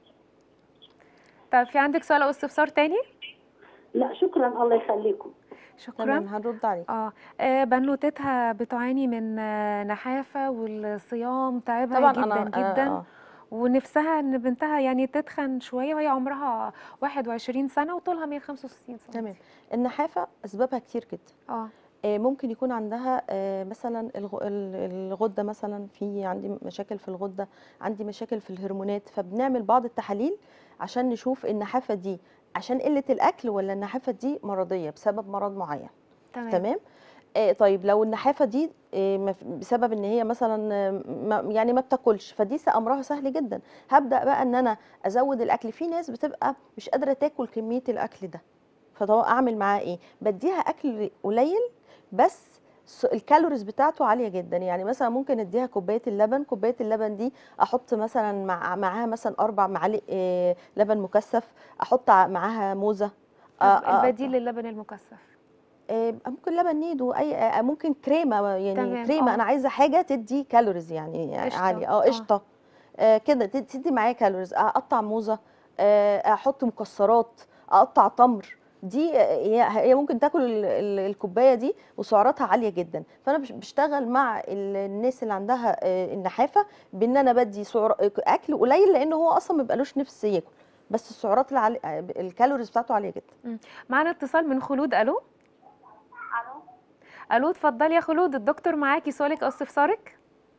Speaker 1: طب في عندك سؤال او استفسار تاني
Speaker 5: لا شكرا الله يخليكم
Speaker 1: شكرا
Speaker 2: تمام هنرد عليك
Speaker 1: اه آه، بنوتتها بتعاني من آه، نحافة والصيام تعبها
Speaker 2: طبعا
Speaker 1: جدا
Speaker 2: انا
Speaker 1: جدا
Speaker 2: آه، آه.
Speaker 1: ونفسها ان بنتها يعني تتخن شوية وهي عمرها 21 سنة وطولها 165 سم
Speaker 2: تمام النحافه اسبابها كتير جدا
Speaker 1: اه
Speaker 2: آه، ممكن يكون عندها آه، مثلا الغ- ال- الغده مثلا في عندي مشاكل في الغده عندي مشاكل في الهرمونات فبنعمل بعض التحاليل عشان نشوف النحافه دي عشان قله الاكل ولا النحافه دي مرضيه بسبب مرض معين
Speaker 1: تمام
Speaker 2: تمام آه، طيب لو النحافه دي آه، مف- بسبب ان هي مثلا آه، ما يعني ما بتاكلش فدي س- امرها سهل جدا هبدا بقى ان انا ازود الاكل في ناس بتبقى مش قادره تاكل كميه الاكل ده فطبعا اعمل معاها ايه بديها اكل قليل بس س- الكالوريز بتاعته عاليه جدا يعني مثلا ممكن اديها كوبايه اللبن كوبايه اللبن دي احط مثلا مع معاها مثلا اربع معالق آه، لبن مكثف احط ع- معاها موزه
Speaker 1: طب
Speaker 2: آه، آه،
Speaker 1: البديل للبن المكثف
Speaker 2: آه، ممكن لبن نيدو اي آه، ممكن كريمه يعني
Speaker 1: تمام،
Speaker 2: كريمه
Speaker 1: آه.
Speaker 2: انا عايزه حاجه تدي كالوريز يعني
Speaker 1: قشطة،
Speaker 2: عاليه اه
Speaker 1: آه.
Speaker 2: قشطه آه، كده تد- تدي معايا كالوريز اقطع موزه آه، احط مكسرات اقطع تمر دي آه، هي هي ممكن تاكل ال- ال- الكوبايه دي وسعراتها عاليه جدا فانا بش- بشتغل مع ال- الناس اللي عندها آه، النحافه بان انا بدي سعر اكل قليل لان هو اصلا ما بيبقالوش نفس ياكل بس السعرات العالية الكالوريز بتاعته عاليه جدا
Speaker 1: معانا اتصال من خلود الو
Speaker 6: الو
Speaker 1: الو اتفضلي يا خلود الدكتور معاكي سؤالك او استفسارك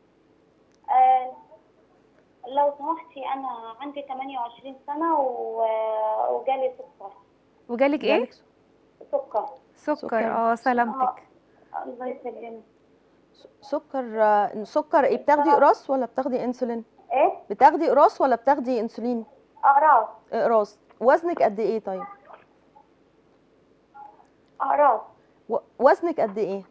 Speaker 6: آه لو سمحتي انا عندي 28 سنه و... وجالي سكر
Speaker 1: وجالك ايه
Speaker 2: جالك
Speaker 6: سكر
Speaker 1: سكر
Speaker 2: سكر.
Speaker 1: اه سلامتك
Speaker 6: الله يسلمك
Speaker 2: سكر آه، سكر ايه بتاخدي قراص ولا بتاخدي انسولين
Speaker 6: ايه
Speaker 2: بتاخدي قراص ولا بتاخدي انسولين
Speaker 6: اقراص
Speaker 2: اقراص وزنك قد ايه طيب
Speaker 6: اقراص
Speaker 2: و- وزنك قد ايه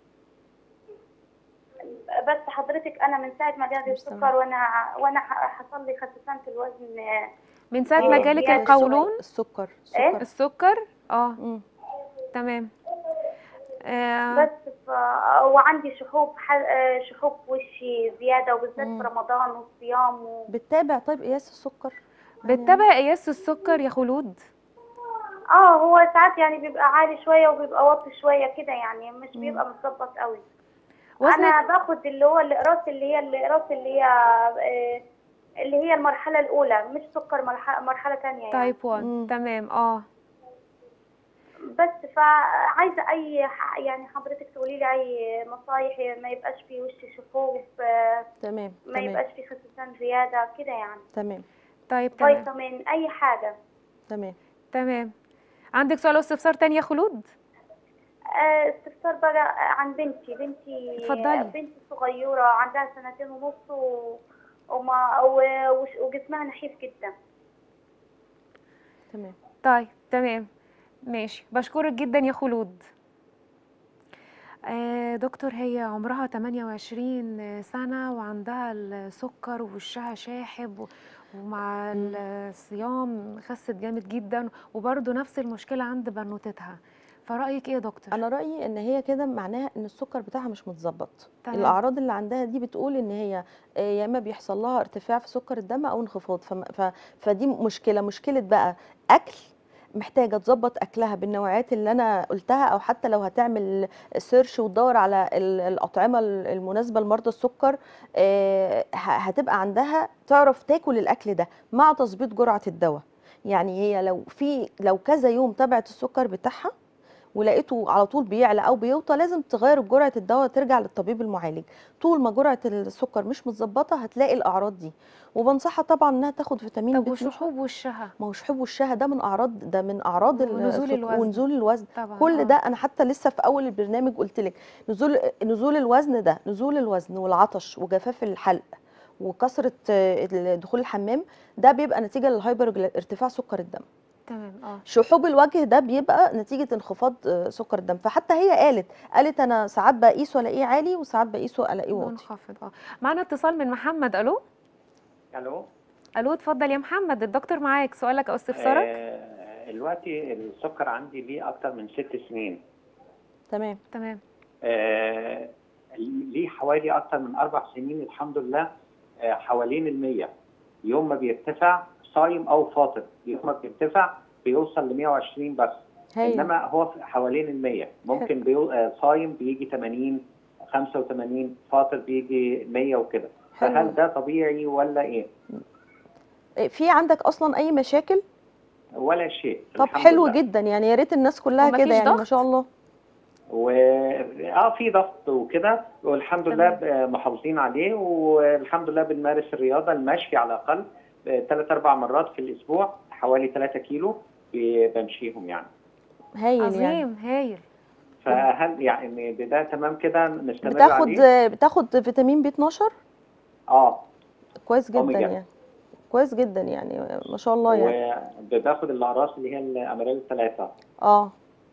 Speaker 6: بس حضرتك انا من ساعه ما جالي
Speaker 2: مش تمام.
Speaker 6: السكر وانا وانا ح- حصل لي خسسان في الوزن آه،
Speaker 1: من ساعه ما
Speaker 6: إيه،
Speaker 1: جالك
Speaker 6: زيادة
Speaker 1: القولون
Speaker 2: السكر
Speaker 6: إيه؟
Speaker 2: السكر
Speaker 1: السكر اه
Speaker 2: مم.
Speaker 1: تمام آه
Speaker 6: بس ف... وعندي شحوب ح... آه، شحوب في وشي زياده وبالذات
Speaker 2: مم.
Speaker 6: في رمضان والصيام و...
Speaker 2: بتتابع طيب قياس السكر يعني
Speaker 1: بتتابع قياس السكر يا خلود
Speaker 6: اه هو ساعات يعني بيبقى عالي شويه وبيبقى واطي شويه كده يعني مش بيبقى متظبط قوي
Speaker 1: وزنك
Speaker 6: انا باخد اللي هو الاقراص اللي هي الاقراص اللي هي آه، اللي هي المرحله الاولى مش سكر مرحله مرحله ثانيه يعني
Speaker 1: تايب 1
Speaker 2: مم.
Speaker 1: تمام اه
Speaker 6: بس فعايزه اي ح- يعني حضرتك تقولي لي اي نصايح ما يبقاش في وش شفوف آه،
Speaker 2: تمام
Speaker 6: ما
Speaker 2: تمام
Speaker 6: يبقاش في خسسان زياده كده يعني
Speaker 2: تمام
Speaker 1: طيب تمام
Speaker 6: فيتامين اي حاجه
Speaker 2: تمام
Speaker 1: تمام عندك سؤال او استفسار تاني يا خلود
Speaker 6: آه، استفسار بقى عن بنتي بنتي
Speaker 1: اتفضلي.
Speaker 6: بنتي صغيرة عندها سنتين ونص و... وما و- وش- وجسمها نحيف جدا
Speaker 2: تمام
Speaker 1: طيب تمام ماشي بشكرك جدا يا خلود آه دكتور هي عمرها 28 سنة وعندها السكر ووشها شاحب و- ومع
Speaker 2: مم.
Speaker 1: الصيام خست جامد جدا وبرضه نفس المشكلة عند بنوتتها فرأيك ايه يا دكتور؟
Speaker 2: انا رايي ان هي كده معناها ان السكر بتاعها مش متظبط
Speaker 1: تمام.
Speaker 2: الاعراض اللي عندها دي بتقول ان هي آه، يا اما بيحصل لها ارتفاع في سكر الدم او انخفاض فم- ف... فدي مشكله مشكله بقى اكل محتاجه تظبط اكلها بالنوعيات اللي انا قلتها او حتى لو هتعمل سيرش وتدور على ال- الاطعمه المناسبه لمرضى السكر آه، ه- هتبقى عندها تعرف تاكل الاكل ده مع تظبيط جرعه الدواء يعني هي لو في لو كذا يوم تبعت السكر بتاعها ولقيته على طول بيعلى او بيوطى لازم تغير جرعه الدواء وترجع للطبيب المعالج طول ما جرعه السكر مش متظبطه هتلاقي الاعراض دي وبنصحها طبعا انها تاخد فيتامين
Speaker 1: طب
Speaker 2: بي 12
Speaker 1: وشحوب وشها
Speaker 2: ما هو شحوب وشها ده من اعراض ده من اعراض ال-
Speaker 1: ونزول
Speaker 2: السك-
Speaker 1: الوزن.
Speaker 2: ونزول الوزن
Speaker 1: طبعا
Speaker 2: كل
Speaker 1: آه.
Speaker 2: ده انا حتى لسه في اول البرنامج قلت لك نزول نزول الوزن ده نزول الوزن والعطش وجفاف الحلق وكثره آه، دخول الحمام ده بيبقى نتيجه للهايبر ارتفاع سكر الدم
Speaker 1: تمام اه
Speaker 2: شحوب الوجه ده بيبقى نتيجه انخفاض آه، سكر الدم فحتى هي قالت قالت انا ساعات بقيسه الاقيه عالي وساعات بقيسه الاقيه واطي
Speaker 1: منخفض اه معانا اتصال من محمد الو
Speaker 7: الو
Speaker 1: الو اتفضل يا محمد الدكتور معاك سؤالك او استفسارك
Speaker 7: آه دلوقتي السكر عندي ليه اكتر من ست سنين
Speaker 2: تمام
Speaker 1: تمام
Speaker 7: آه ليه حوالي اكتر من اربع سنين الحمد لله آه حوالين المية يوم ما بيرتفع صايم او فاطر يوم ما بيرتفع بيوصل ل 120 بس
Speaker 2: هايل
Speaker 7: انما هو في حوالين المية ممكن بيو... آه صايم بيجي 80 85 فاطر بيجي 100 وكده
Speaker 2: حلو.
Speaker 7: فهل ده طبيعي ولا ايه؟
Speaker 2: آه، في عندك اصلا اي مشاكل
Speaker 7: ولا شيء
Speaker 2: طب
Speaker 7: الحمد
Speaker 2: حلو
Speaker 7: لله.
Speaker 2: جدا يعني يا ريت الناس كلها
Speaker 1: ومفيش
Speaker 2: كده يعني ما
Speaker 1: ضغط؟
Speaker 2: شاء الله
Speaker 7: و اه في ضغط وكده والحمد لله ب- محافظين عليه والحمد لله بنمارس الرياضه المشي على الاقل ثلاث اربع مرات في الاسبوع حوالي 3 كيلو ب- بمشيهم يعني
Speaker 2: هايل يعني
Speaker 1: عظيم هايل
Speaker 7: فهل يعني ده, ده تمام كده نستمر
Speaker 2: بتاخد
Speaker 7: عليه؟
Speaker 2: بتاخد فيتامين بي 12
Speaker 7: اه
Speaker 2: كويس جدا
Speaker 7: أوميجا.
Speaker 2: يعني كويس جدا يعني ما شاء الله يعني
Speaker 7: وباخد الاعراس اللي هي الامراض الثلاثه
Speaker 2: اه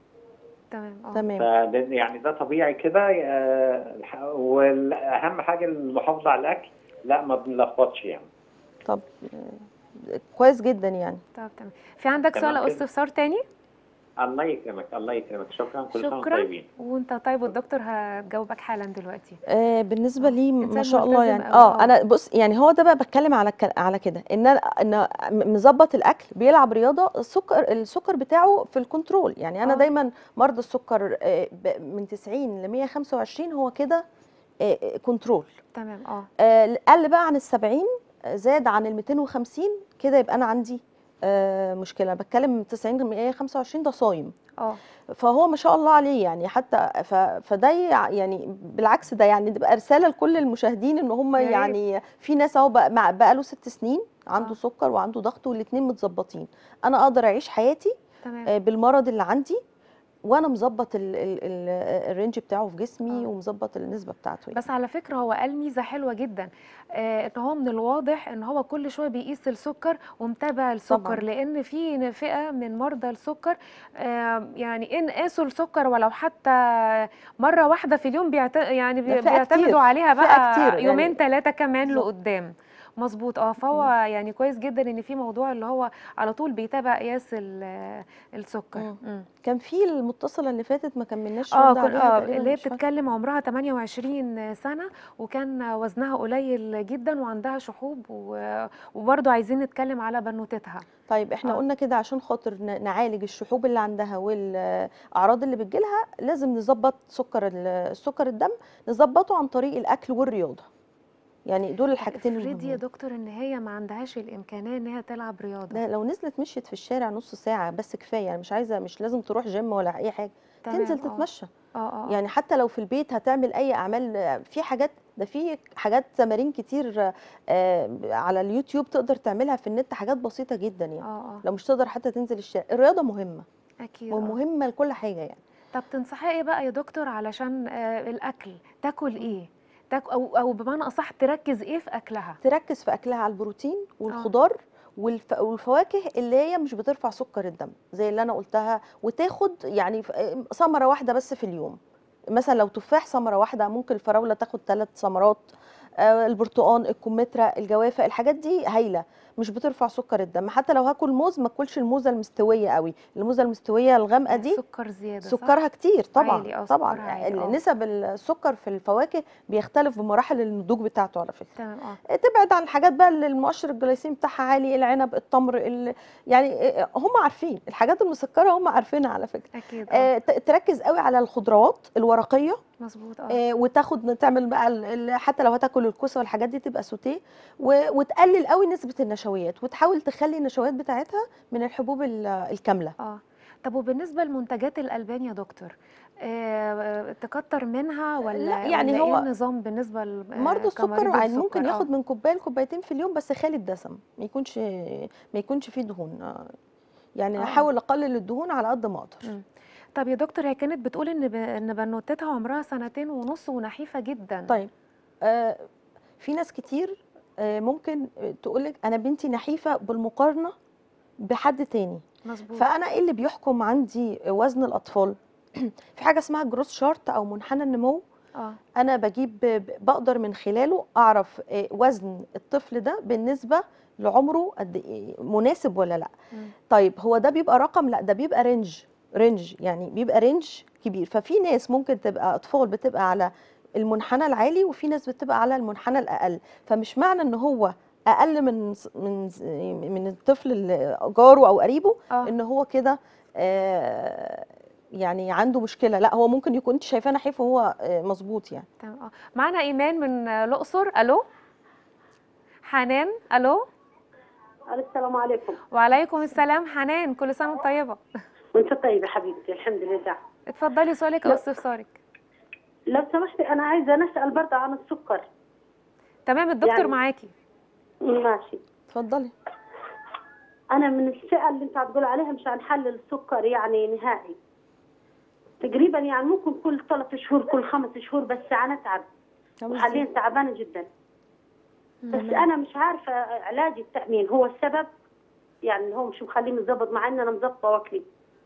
Speaker 1: تمام اه
Speaker 2: تمام
Speaker 7: فده يعني ده طبيعي كده آه، الح- والاهم حاجه المحافظه على الاكل لا ما بنلخبطش يعني
Speaker 2: طب آه، كويس جدا يعني
Speaker 1: طب تمام في عندك
Speaker 7: تمام
Speaker 1: سؤال او
Speaker 7: كده.
Speaker 1: استفسار تاني
Speaker 7: الله يكرمك الله يكرمك شكرا كل سنه وانتم
Speaker 1: شكرا
Speaker 7: طيبين
Speaker 1: وانت طيب والدكتور هجاوبك حالا دلوقتي
Speaker 2: آه بالنسبه
Speaker 1: آه،
Speaker 2: لي ما
Speaker 1: إنسان
Speaker 2: شاء الله
Speaker 1: ملتزم
Speaker 2: يعني
Speaker 1: أوي،
Speaker 2: اه
Speaker 1: آه.
Speaker 2: انا بص يعني هو ده بقى بتكلم على ك- على كده ان انا ان م- مظبط الاكل بيلعب رياضه السكر السكر بتاعه في الكنترول يعني انا
Speaker 1: آه.
Speaker 2: دايما مرضى السكر آه، ب- من 90 ل 125 هو كده آه، آه، كنترول
Speaker 1: تمام اه
Speaker 2: آه، قل بقى عن ال 70 آه، زاد عن ال 250 كده يبقى انا عندي آه، مشكله بتكلم من 90 ل 125 ده صايم
Speaker 1: اه
Speaker 2: فهو ما شاء الله عليه يعني حتى ف... فده يع- يعني بالعكس ده يعني تبقى رساله لكل المشاهدين ان هم
Speaker 1: يا ريت.
Speaker 2: يعني في ناس اهو بقى, مع- بقى له ست سنين عنده
Speaker 1: آه.
Speaker 2: سكر وعنده ضغط والاثنين متظبطين انا اقدر اعيش حياتي
Speaker 1: تمام
Speaker 2: آه، بالمرض اللي عندي وانا مظبط ال... ال... ال... الرينج بتاعه في جسمي
Speaker 1: آه.
Speaker 2: ومظبط النسبه بتاعته يعني.
Speaker 1: بس على فكرة هو قال ميزة حلوة جدا آه ان هو من الواضح ان هو كل شوية بيقيس السكر ومتابع السكر
Speaker 2: طبعاً.
Speaker 1: لان في فئة من مرضى السكر آه يعني ان قاسوا السكر ولو حتى مرة واحدة في اليوم بيعت... يعني
Speaker 2: ده
Speaker 1: بي-
Speaker 2: فئة
Speaker 1: بيعتمدوا
Speaker 2: كتير،
Speaker 1: عليها
Speaker 2: فئة
Speaker 1: بقى
Speaker 2: كتير
Speaker 1: يومين
Speaker 2: يعني.
Speaker 1: ثلاثة كمان
Speaker 2: بالظبط.
Speaker 1: لقدام مظبوط اه فهو يعني كويس جدا ان في موضوع اللي هو على طول بيتابع قياس ال- السكر
Speaker 2: مم.
Speaker 1: مم.
Speaker 2: كان في المتصله اللي فاتت ما كملناش
Speaker 1: اه
Speaker 2: رد
Speaker 1: كل
Speaker 2: عليها
Speaker 1: اه
Speaker 2: تقريباً،
Speaker 1: اللي هي
Speaker 2: مش فاكرة.
Speaker 1: بتتكلم عمرها 28 سنة وكان وزنها قليل جدا وعندها شحوب و- وبرضه عايزين نتكلم على بنوتتها
Speaker 2: طيب احنا
Speaker 1: آه.
Speaker 2: قلنا كده عشان خاطر ن- نعالج الشحوب اللي عندها والاعراض اللي بتجيلها لازم نظبط سكر ال- السكر الدم نظبطه عن طريق الاكل والرياضه يعني دول الحاجتين
Speaker 1: افرضي يا
Speaker 2: المهمين
Speaker 1: دكتور ان هي ما عندهاش الامكانيه ان هي تلعب رياضه
Speaker 2: ده لو نزلت مشيت في الشارع نص ساعه بس كفايه يعني مش عايزه مش لازم تروح جيم ولا اي حاجه
Speaker 1: تمام،
Speaker 2: تنزل
Speaker 1: آه.
Speaker 2: تتمشى
Speaker 1: اه اه
Speaker 2: يعني حتى لو في البيت هتعمل اي اعمال في حاجات ده في حاجات تمارين كتير آه، على اليوتيوب تقدر تعملها في النت حاجات بسيطه جدا
Speaker 1: اه
Speaker 2: يعني
Speaker 1: اه
Speaker 2: لو مش تقدر حتى تنزل الشارع الرياضه مهمه
Speaker 1: اكيد آه.
Speaker 2: ومهمه لكل حاجه يعني
Speaker 1: طب تنصحي ايه بقى يا دكتور علشان آه الاكل تاكل ايه تاك او او بمعنى اصح تركز ايه في اكلها
Speaker 2: تركز في اكلها على البروتين والخضار والف... والفواكه اللي هي مش بترفع سكر الدم زي اللي انا قلتها وتاخد يعني ف- ثمره واحده بس في اليوم مثلا لو تفاح ثمره واحده ممكن الفراوله تاخد ثلاث ثمرات آه، البرتقال الكمثرى الجوافه الحاجات دي هايله مش بترفع سكر الدم حتى لو هاكل موز ما اكلش الموزه المستويه قوي الموزه المستويه الغامقه دي
Speaker 1: سكر زياده صح؟
Speaker 2: سكرها كتير طبعا
Speaker 1: عالي، آه،
Speaker 2: طبعا
Speaker 1: سكرها عالي، آه.
Speaker 2: نسب السكر في الفواكه بيختلف بمراحل النضوج بتاعته على فكره
Speaker 1: تمام اه
Speaker 2: تبعد عن الحاجات بقى اللي المؤشر الجلايسيمي بتاعها عالي العنب التمر ال... يعني هم عارفين الحاجات المسكره هم عارفينها على فكره
Speaker 1: اكيد اه
Speaker 2: آه، ت- تركز قوي على الخضروات الورقيه
Speaker 1: مظبوط اه
Speaker 2: آه، وتاخد تعمل بقى ال- ال- حتى لو هتاكل الكوسه والحاجات دي تبقى سوتيه و- وتقلل قوي نسبه النشويات وتحاول تخلي النشويات بتاعتها من الحبوب ال- الكامله
Speaker 1: اه طب وبالنسبه لمنتجات الالبان يا دكتور آه تكتر منها ولا
Speaker 2: لا، يعني
Speaker 1: ولا
Speaker 2: هو
Speaker 1: ايه النظام بالنسبه ل- آه،
Speaker 2: مرضى السكر
Speaker 1: كمريض
Speaker 2: عادي ممكن
Speaker 1: السكر؟ آه.
Speaker 2: ياخد من كوبايه لكوبايتين في اليوم بس خالي الدسم ما يكونش ما يكونش فيه دهون آه، يعني
Speaker 1: آه.
Speaker 2: احاول اقلل الدهون على قد ما اقدر
Speaker 1: مم. طب يا دكتور هي كانت بتقول ان ب... ان بنوتتها عمرها سنتين ونص ونحيفه جدا
Speaker 2: طيب آه في ناس كتير آه ممكن تقول لك انا بنتي نحيفه بالمقارنه بحد تاني
Speaker 1: مظبوط
Speaker 2: فانا ايه اللي بيحكم عندي وزن الاطفال في حاجه اسمها جروس شارت او منحنى النمو
Speaker 1: اه
Speaker 2: انا بجيب بقدر من خلاله اعرف آه، وزن الطفل ده بالنسبه لعمره قد ايه مناسب ولا لا
Speaker 1: مم.
Speaker 2: طيب هو ده بيبقى رقم لا ده بيبقى رينج رينج يعني بيبقى رينج كبير ففي ناس ممكن تبقى اطفال بتبقى على المنحنى العالي وفي ناس بتبقى على المنحنى الاقل فمش معنى ان هو اقل من من من الطفل اللي جاره او قريبه
Speaker 1: اه
Speaker 2: ان هو كده آه، يعني عنده مشكله لا هو ممكن يكون انت شايفاه نحيف وهو آه، مظبوط يعني
Speaker 1: تمام اه معانا ايمان من آه، الاقصر الو حنان الو
Speaker 5: السلام عليكم
Speaker 1: وعليكم السلام حنان كل سنه وانت طيبه
Speaker 5: وانت طيبه حبيبتي الحمد لله
Speaker 1: اتفضلي سؤالك او
Speaker 5: لا.
Speaker 1: استفسارك
Speaker 5: لو سمحتي انا عايزه نسال برضه عن السكر
Speaker 1: تمام الدكتور
Speaker 5: يعني-
Speaker 1: معاكي
Speaker 5: ماشي
Speaker 2: اتفضلي
Speaker 5: انا من الفئه اللي انت هتقول عليها مش هنحلل السكر يعني نهائي تقريبا يعني ممكن كل ثلاث شهور كل خمس شهور بس انا اتعب وحاليا تعبانه جدا بس انا مش عارفه علاج التامين هو السبب يعني هو مش مخليني مظبط مع ان انا مظبطه واكلي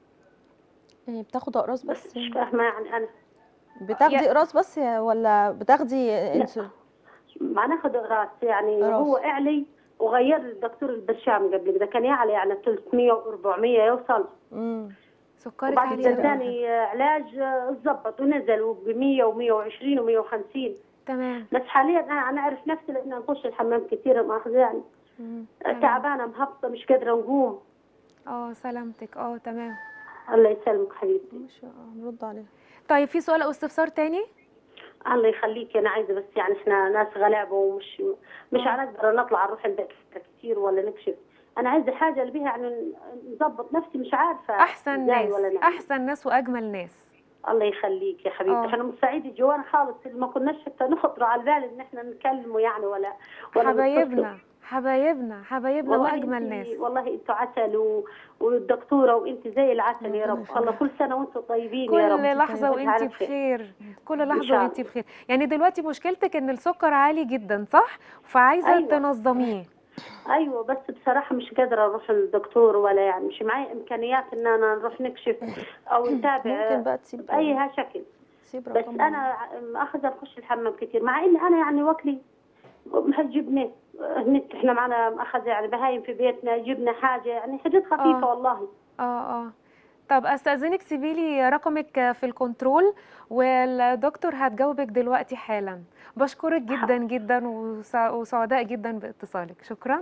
Speaker 2: يعني بتاخد اقراص
Speaker 5: بس
Speaker 2: بس
Speaker 5: مش فاهمه يعني انا
Speaker 2: بتاخدي
Speaker 1: يا-
Speaker 2: اقراص بس يا- ولا بتاخدي انسولين
Speaker 5: ما ناخد اقراص يعني
Speaker 2: أقراص.
Speaker 5: هو اعلي وغير الدكتور البرشام قبل كده كان يعلى يعني 300 و400 يوصل
Speaker 2: امم
Speaker 1: سكرك
Speaker 5: وبعد
Speaker 1: عالي
Speaker 5: كده
Speaker 1: أوي.
Speaker 5: ثاني علاج آه، اتظبط ونزل ب 100 و120 و150
Speaker 1: تمام
Speaker 5: بس حاليا انا انا اعرف نفسي لان نخش الحمام كثير مؤاخذه يعني
Speaker 1: مم.
Speaker 5: آه،
Speaker 1: تمام.
Speaker 5: تعبانه مهبطه مش قادره نقوم
Speaker 1: اه سلامتك اه تمام
Speaker 5: الله يسلمك حبيبتي
Speaker 2: مش نرد عليها
Speaker 1: طيب في سؤال او استفسار تاني
Speaker 5: الله يخليك انا عايزه بس يعني احنا ناس غلابه ومش مش
Speaker 1: آه.
Speaker 5: هنقدر نطلع نروح البيت كتير ولا نكشف انا عايزه حاجه اللي بيها يعني نظبط نفسي مش عارفه
Speaker 1: احسن
Speaker 5: إزاي
Speaker 1: ناس
Speaker 5: ولا نعمل.
Speaker 1: احسن ناس واجمل ناس
Speaker 5: الله يخليك يا حبيبتي
Speaker 1: آه.
Speaker 5: احنا مستعدين جوانا خالص ما كناش حتى نخطر على البال ان احنا نكلمه يعني ولا ولا
Speaker 1: حبايبنا حبايبنا حبايبنا
Speaker 5: والله
Speaker 1: واجمل
Speaker 5: انت
Speaker 1: ناس
Speaker 5: والله انتوا عسل و... والدكتوره وانت زي العسل يا
Speaker 2: ربنا
Speaker 5: رب
Speaker 2: يخليك.
Speaker 5: الله كل سنه وانتم طيبين يا رب
Speaker 1: كل لحظه
Speaker 5: وانت
Speaker 1: وانت
Speaker 5: على خير.
Speaker 1: بخير كل
Speaker 5: إن
Speaker 1: لحظه
Speaker 5: شاء
Speaker 1: وانت
Speaker 5: الله.
Speaker 1: بخير يعني دلوقتي مشكلتك ان السكر عالي جدا صح فعايزه
Speaker 5: أيوة.
Speaker 1: تنظميه
Speaker 5: ايوه بس بصراحه مش قادره اروح للدكتور ولا يعني مش معي امكانيات ان انا نروح نكشف او نتابع
Speaker 2: ممكن بقى تسيب
Speaker 5: باي شكل
Speaker 2: تسيب
Speaker 5: بس
Speaker 2: رقم
Speaker 5: انا اخذ اخش الحمام كتير مع اني انا يعني واكلي جبنه نت احنا معنا اخذ يعني بهايم في بيتنا جبنا حاجه يعني حاجات خفيفه
Speaker 1: آه.
Speaker 5: والله
Speaker 1: اه اه طب استاذنك سيبي لي رقمك في الكنترول والدكتور هتجاوبك دلوقتي حالا بشكرك جدا جدا وسع- وسعداء جدا باتصالك شكرا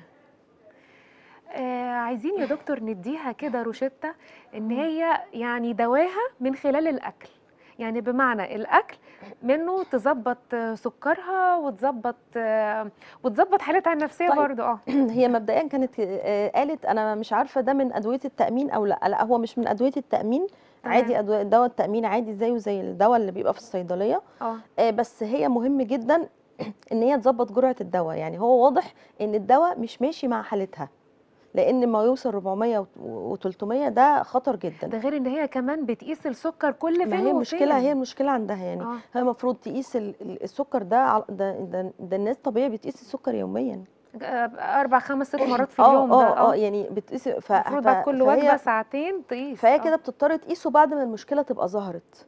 Speaker 1: آه عايزين يا دكتور نديها كده روشتة ان هي يعني دواها من خلال الاكل يعني بمعنى الاكل منه تظبط آه، سكرها وتظبط آه، وتظبط حالتها النفسيه
Speaker 2: طيب.
Speaker 1: برضو اه
Speaker 2: هي مبدئيا كانت آه، قالت انا مش عارفه ده من ادويه التامين او لا لا هو مش من ادويه التامين
Speaker 1: تمام.
Speaker 2: عادي أدوية دواء التامين عادي زيه زي الدواء اللي بيبقى في الصيدليه
Speaker 1: اه
Speaker 2: آه، بس هي مهم جدا ان هي تظبط جرعه الدواء يعني هو واضح ان الدواء مش ماشي مع حالتها لان ما يوصل 400 و300 ده خطر جدا
Speaker 1: ده غير ان هي كمان بتقيس السكر كل
Speaker 2: ما
Speaker 1: فين
Speaker 2: هي
Speaker 1: وفين
Speaker 2: المشكله هي المشكله عندها يعني
Speaker 1: اه
Speaker 2: هي المفروض تقيس ال- ال- السكر ده على- ده ده, ده الناس طبيعي بتقيس السكر يوميا
Speaker 1: آه، اربع خمس ست مرات في
Speaker 2: اه
Speaker 1: اليوم ده
Speaker 2: اه اه يعني بتقيس ف...
Speaker 1: المفروض
Speaker 2: ف...
Speaker 1: بعد كل
Speaker 2: فهي-
Speaker 1: وجبه ساعتين تقيس
Speaker 2: فهي
Speaker 1: آه.
Speaker 2: كده بتضطر تقيسه بعد ما المشكله تبقى ظهرت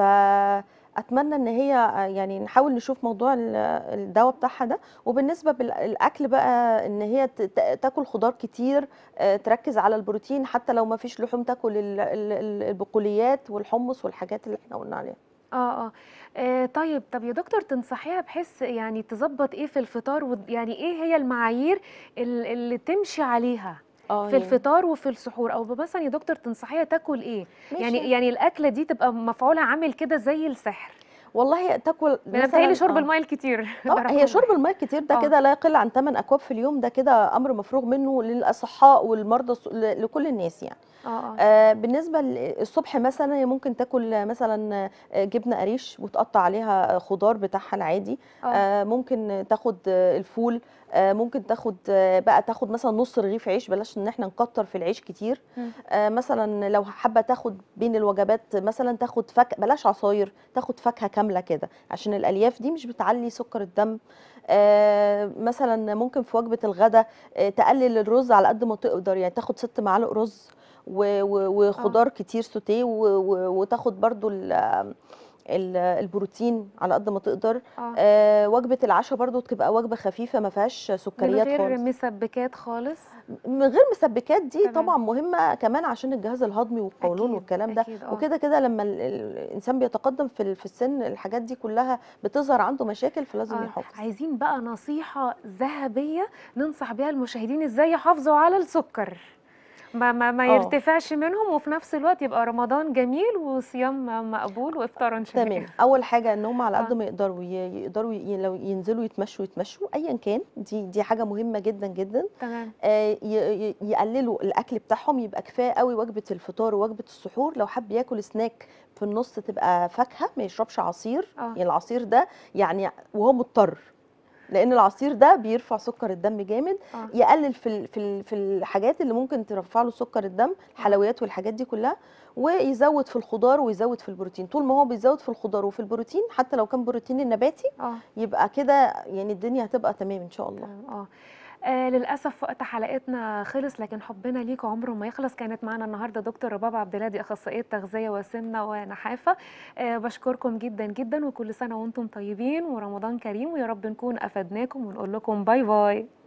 Speaker 2: فاتمنى ان هي يعني نحاول نشوف موضوع ال- الدواء بتاعها ده وبالنسبه بالاكل بقى ان هي ت- ت- تاكل خضار كتير آه، تركز على البروتين حتى لو ما فيش لحوم تاكل ال- ال- ال- البقوليات والحمص والحاجات اللي احنا قلنا عليها
Speaker 1: اه اه آه، طيب طب يا دكتور تنصحيها بحيث يعني تظبط ايه في الفطار ود- يعني ايه هي المعايير ال- اللي تمشي عليها
Speaker 2: اه
Speaker 1: في الفطار وفي السحور او مثلا يا دكتور تنصحيها تاكل ايه
Speaker 2: ماشي.
Speaker 1: يعني يعني الاكله دي تبقى مفعولها عامل كده زي السحر
Speaker 2: والله تاكل
Speaker 1: انا بتهيألي شرب
Speaker 2: آه.
Speaker 1: الميه الكتير ده
Speaker 2: طبعا
Speaker 1: رقم
Speaker 2: هي شرب
Speaker 1: واحد.
Speaker 2: الماء كتير ده
Speaker 1: آه.
Speaker 2: كده لا يقل عن 8 اكواب في اليوم ده كده امر مفروغ منه للاصحاء والمرضى الص- ل- لكل الناس يعني
Speaker 1: اه اه
Speaker 2: آه بالنسبه للصبح مثلا هي ممكن تاكل مثلا آه، جبنه قريش وتقطع عليها خضار بتاعها العادي
Speaker 1: اه
Speaker 2: آه ممكن تاخد آه، الفول آه ممكن تاخد آه، بقى تاخد مثلا نص رغيف عيش بلاش ان احنا نكتر في العيش كتير
Speaker 1: مم.
Speaker 2: آه مثلا لو حابه تاخد بين الوجبات مثلا تاخد فك بلاش عصاير تاخد فاكهه كامله كده عشان الالياف دي مش بتعلي سكر الدم آه مثلا ممكن في وجبه الغداء آه تقلل الرز على قد ما تقدر يعني تاخد ست معالق رز و- و- وخضار كتير سوتيه و- و- وتاخد برضو ال- ال- البروتين على قد ما تقدر
Speaker 1: اه
Speaker 2: آه وجبه العشاء برضو تبقى وجبه خفيفه ما فيهاش
Speaker 1: من
Speaker 2: سكريات
Speaker 1: غير
Speaker 2: خالص
Speaker 1: مسبكات خالص
Speaker 2: من غير مسبكات دي
Speaker 1: تمام.
Speaker 2: طبعا مهمه كمان عشان الجهاز الهضمي والقولون
Speaker 1: أكيد،
Speaker 2: والكلام ده
Speaker 1: أكيد، آه.
Speaker 2: وكده كده لما ال- ال- الانسان بيتقدم في ال- في السن الحاجات دي كلها بتظهر عنده مشاكل فلازم
Speaker 1: آه،
Speaker 2: يحافظ
Speaker 1: عايزين بقى نصيحة ذهبية ننصح بيها المشاهدين ازاي يحافظوا على السكر ما ما, ما
Speaker 2: آه.
Speaker 1: يرتفعش منهم وفي نفس الوقت يبقى رمضان جميل وصيام مقبول وافطار شهي
Speaker 2: تمام اول حاجه ان هم على قد
Speaker 1: آه.
Speaker 2: ما يقدروا ي- يقدروا ي- لو ينزلوا يتمشوا يتمشوا ايا كان دي دي حاجه مهمه جدا جدا
Speaker 1: تمام
Speaker 2: آه، ي- ي- يقللوا الاكل بتاعهم يبقى كفايه قوي وجبه الفطار ووجبه السحور لو حب ياكل سناك في النص تبقى فاكهه ما يشربش عصير
Speaker 1: اه
Speaker 2: يعني العصير ده يعني وهو مضطر لان العصير ده بيرفع سكر الدم جامد
Speaker 1: اه
Speaker 2: يقلل في ال- في ال- في الحاجات اللي ممكن ترفع له سكر الدم الحلويات والحاجات دي كلها ويزود في الخضار ويزود في البروتين طول ما هو بيزود في الخضار وفي البروتين حتى لو كان بروتين النباتي
Speaker 1: اه
Speaker 2: يبقى كده يعني الدنيا هتبقى تمام ان شاء الله
Speaker 1: تمام، اه آه للاسف وقت حلقتنا خلص لكن حبنا ليكم عمره ما يخلص كانت معنا النهارده دكتور رباب عبد الهادي اخصائيه تغذيه وسمنه ونحافه آه بشكركم جدا جدا وكل سنه وانتم طيبين ورمضان كريم ويا رب نكون افدناكم ونقول لكم باي باي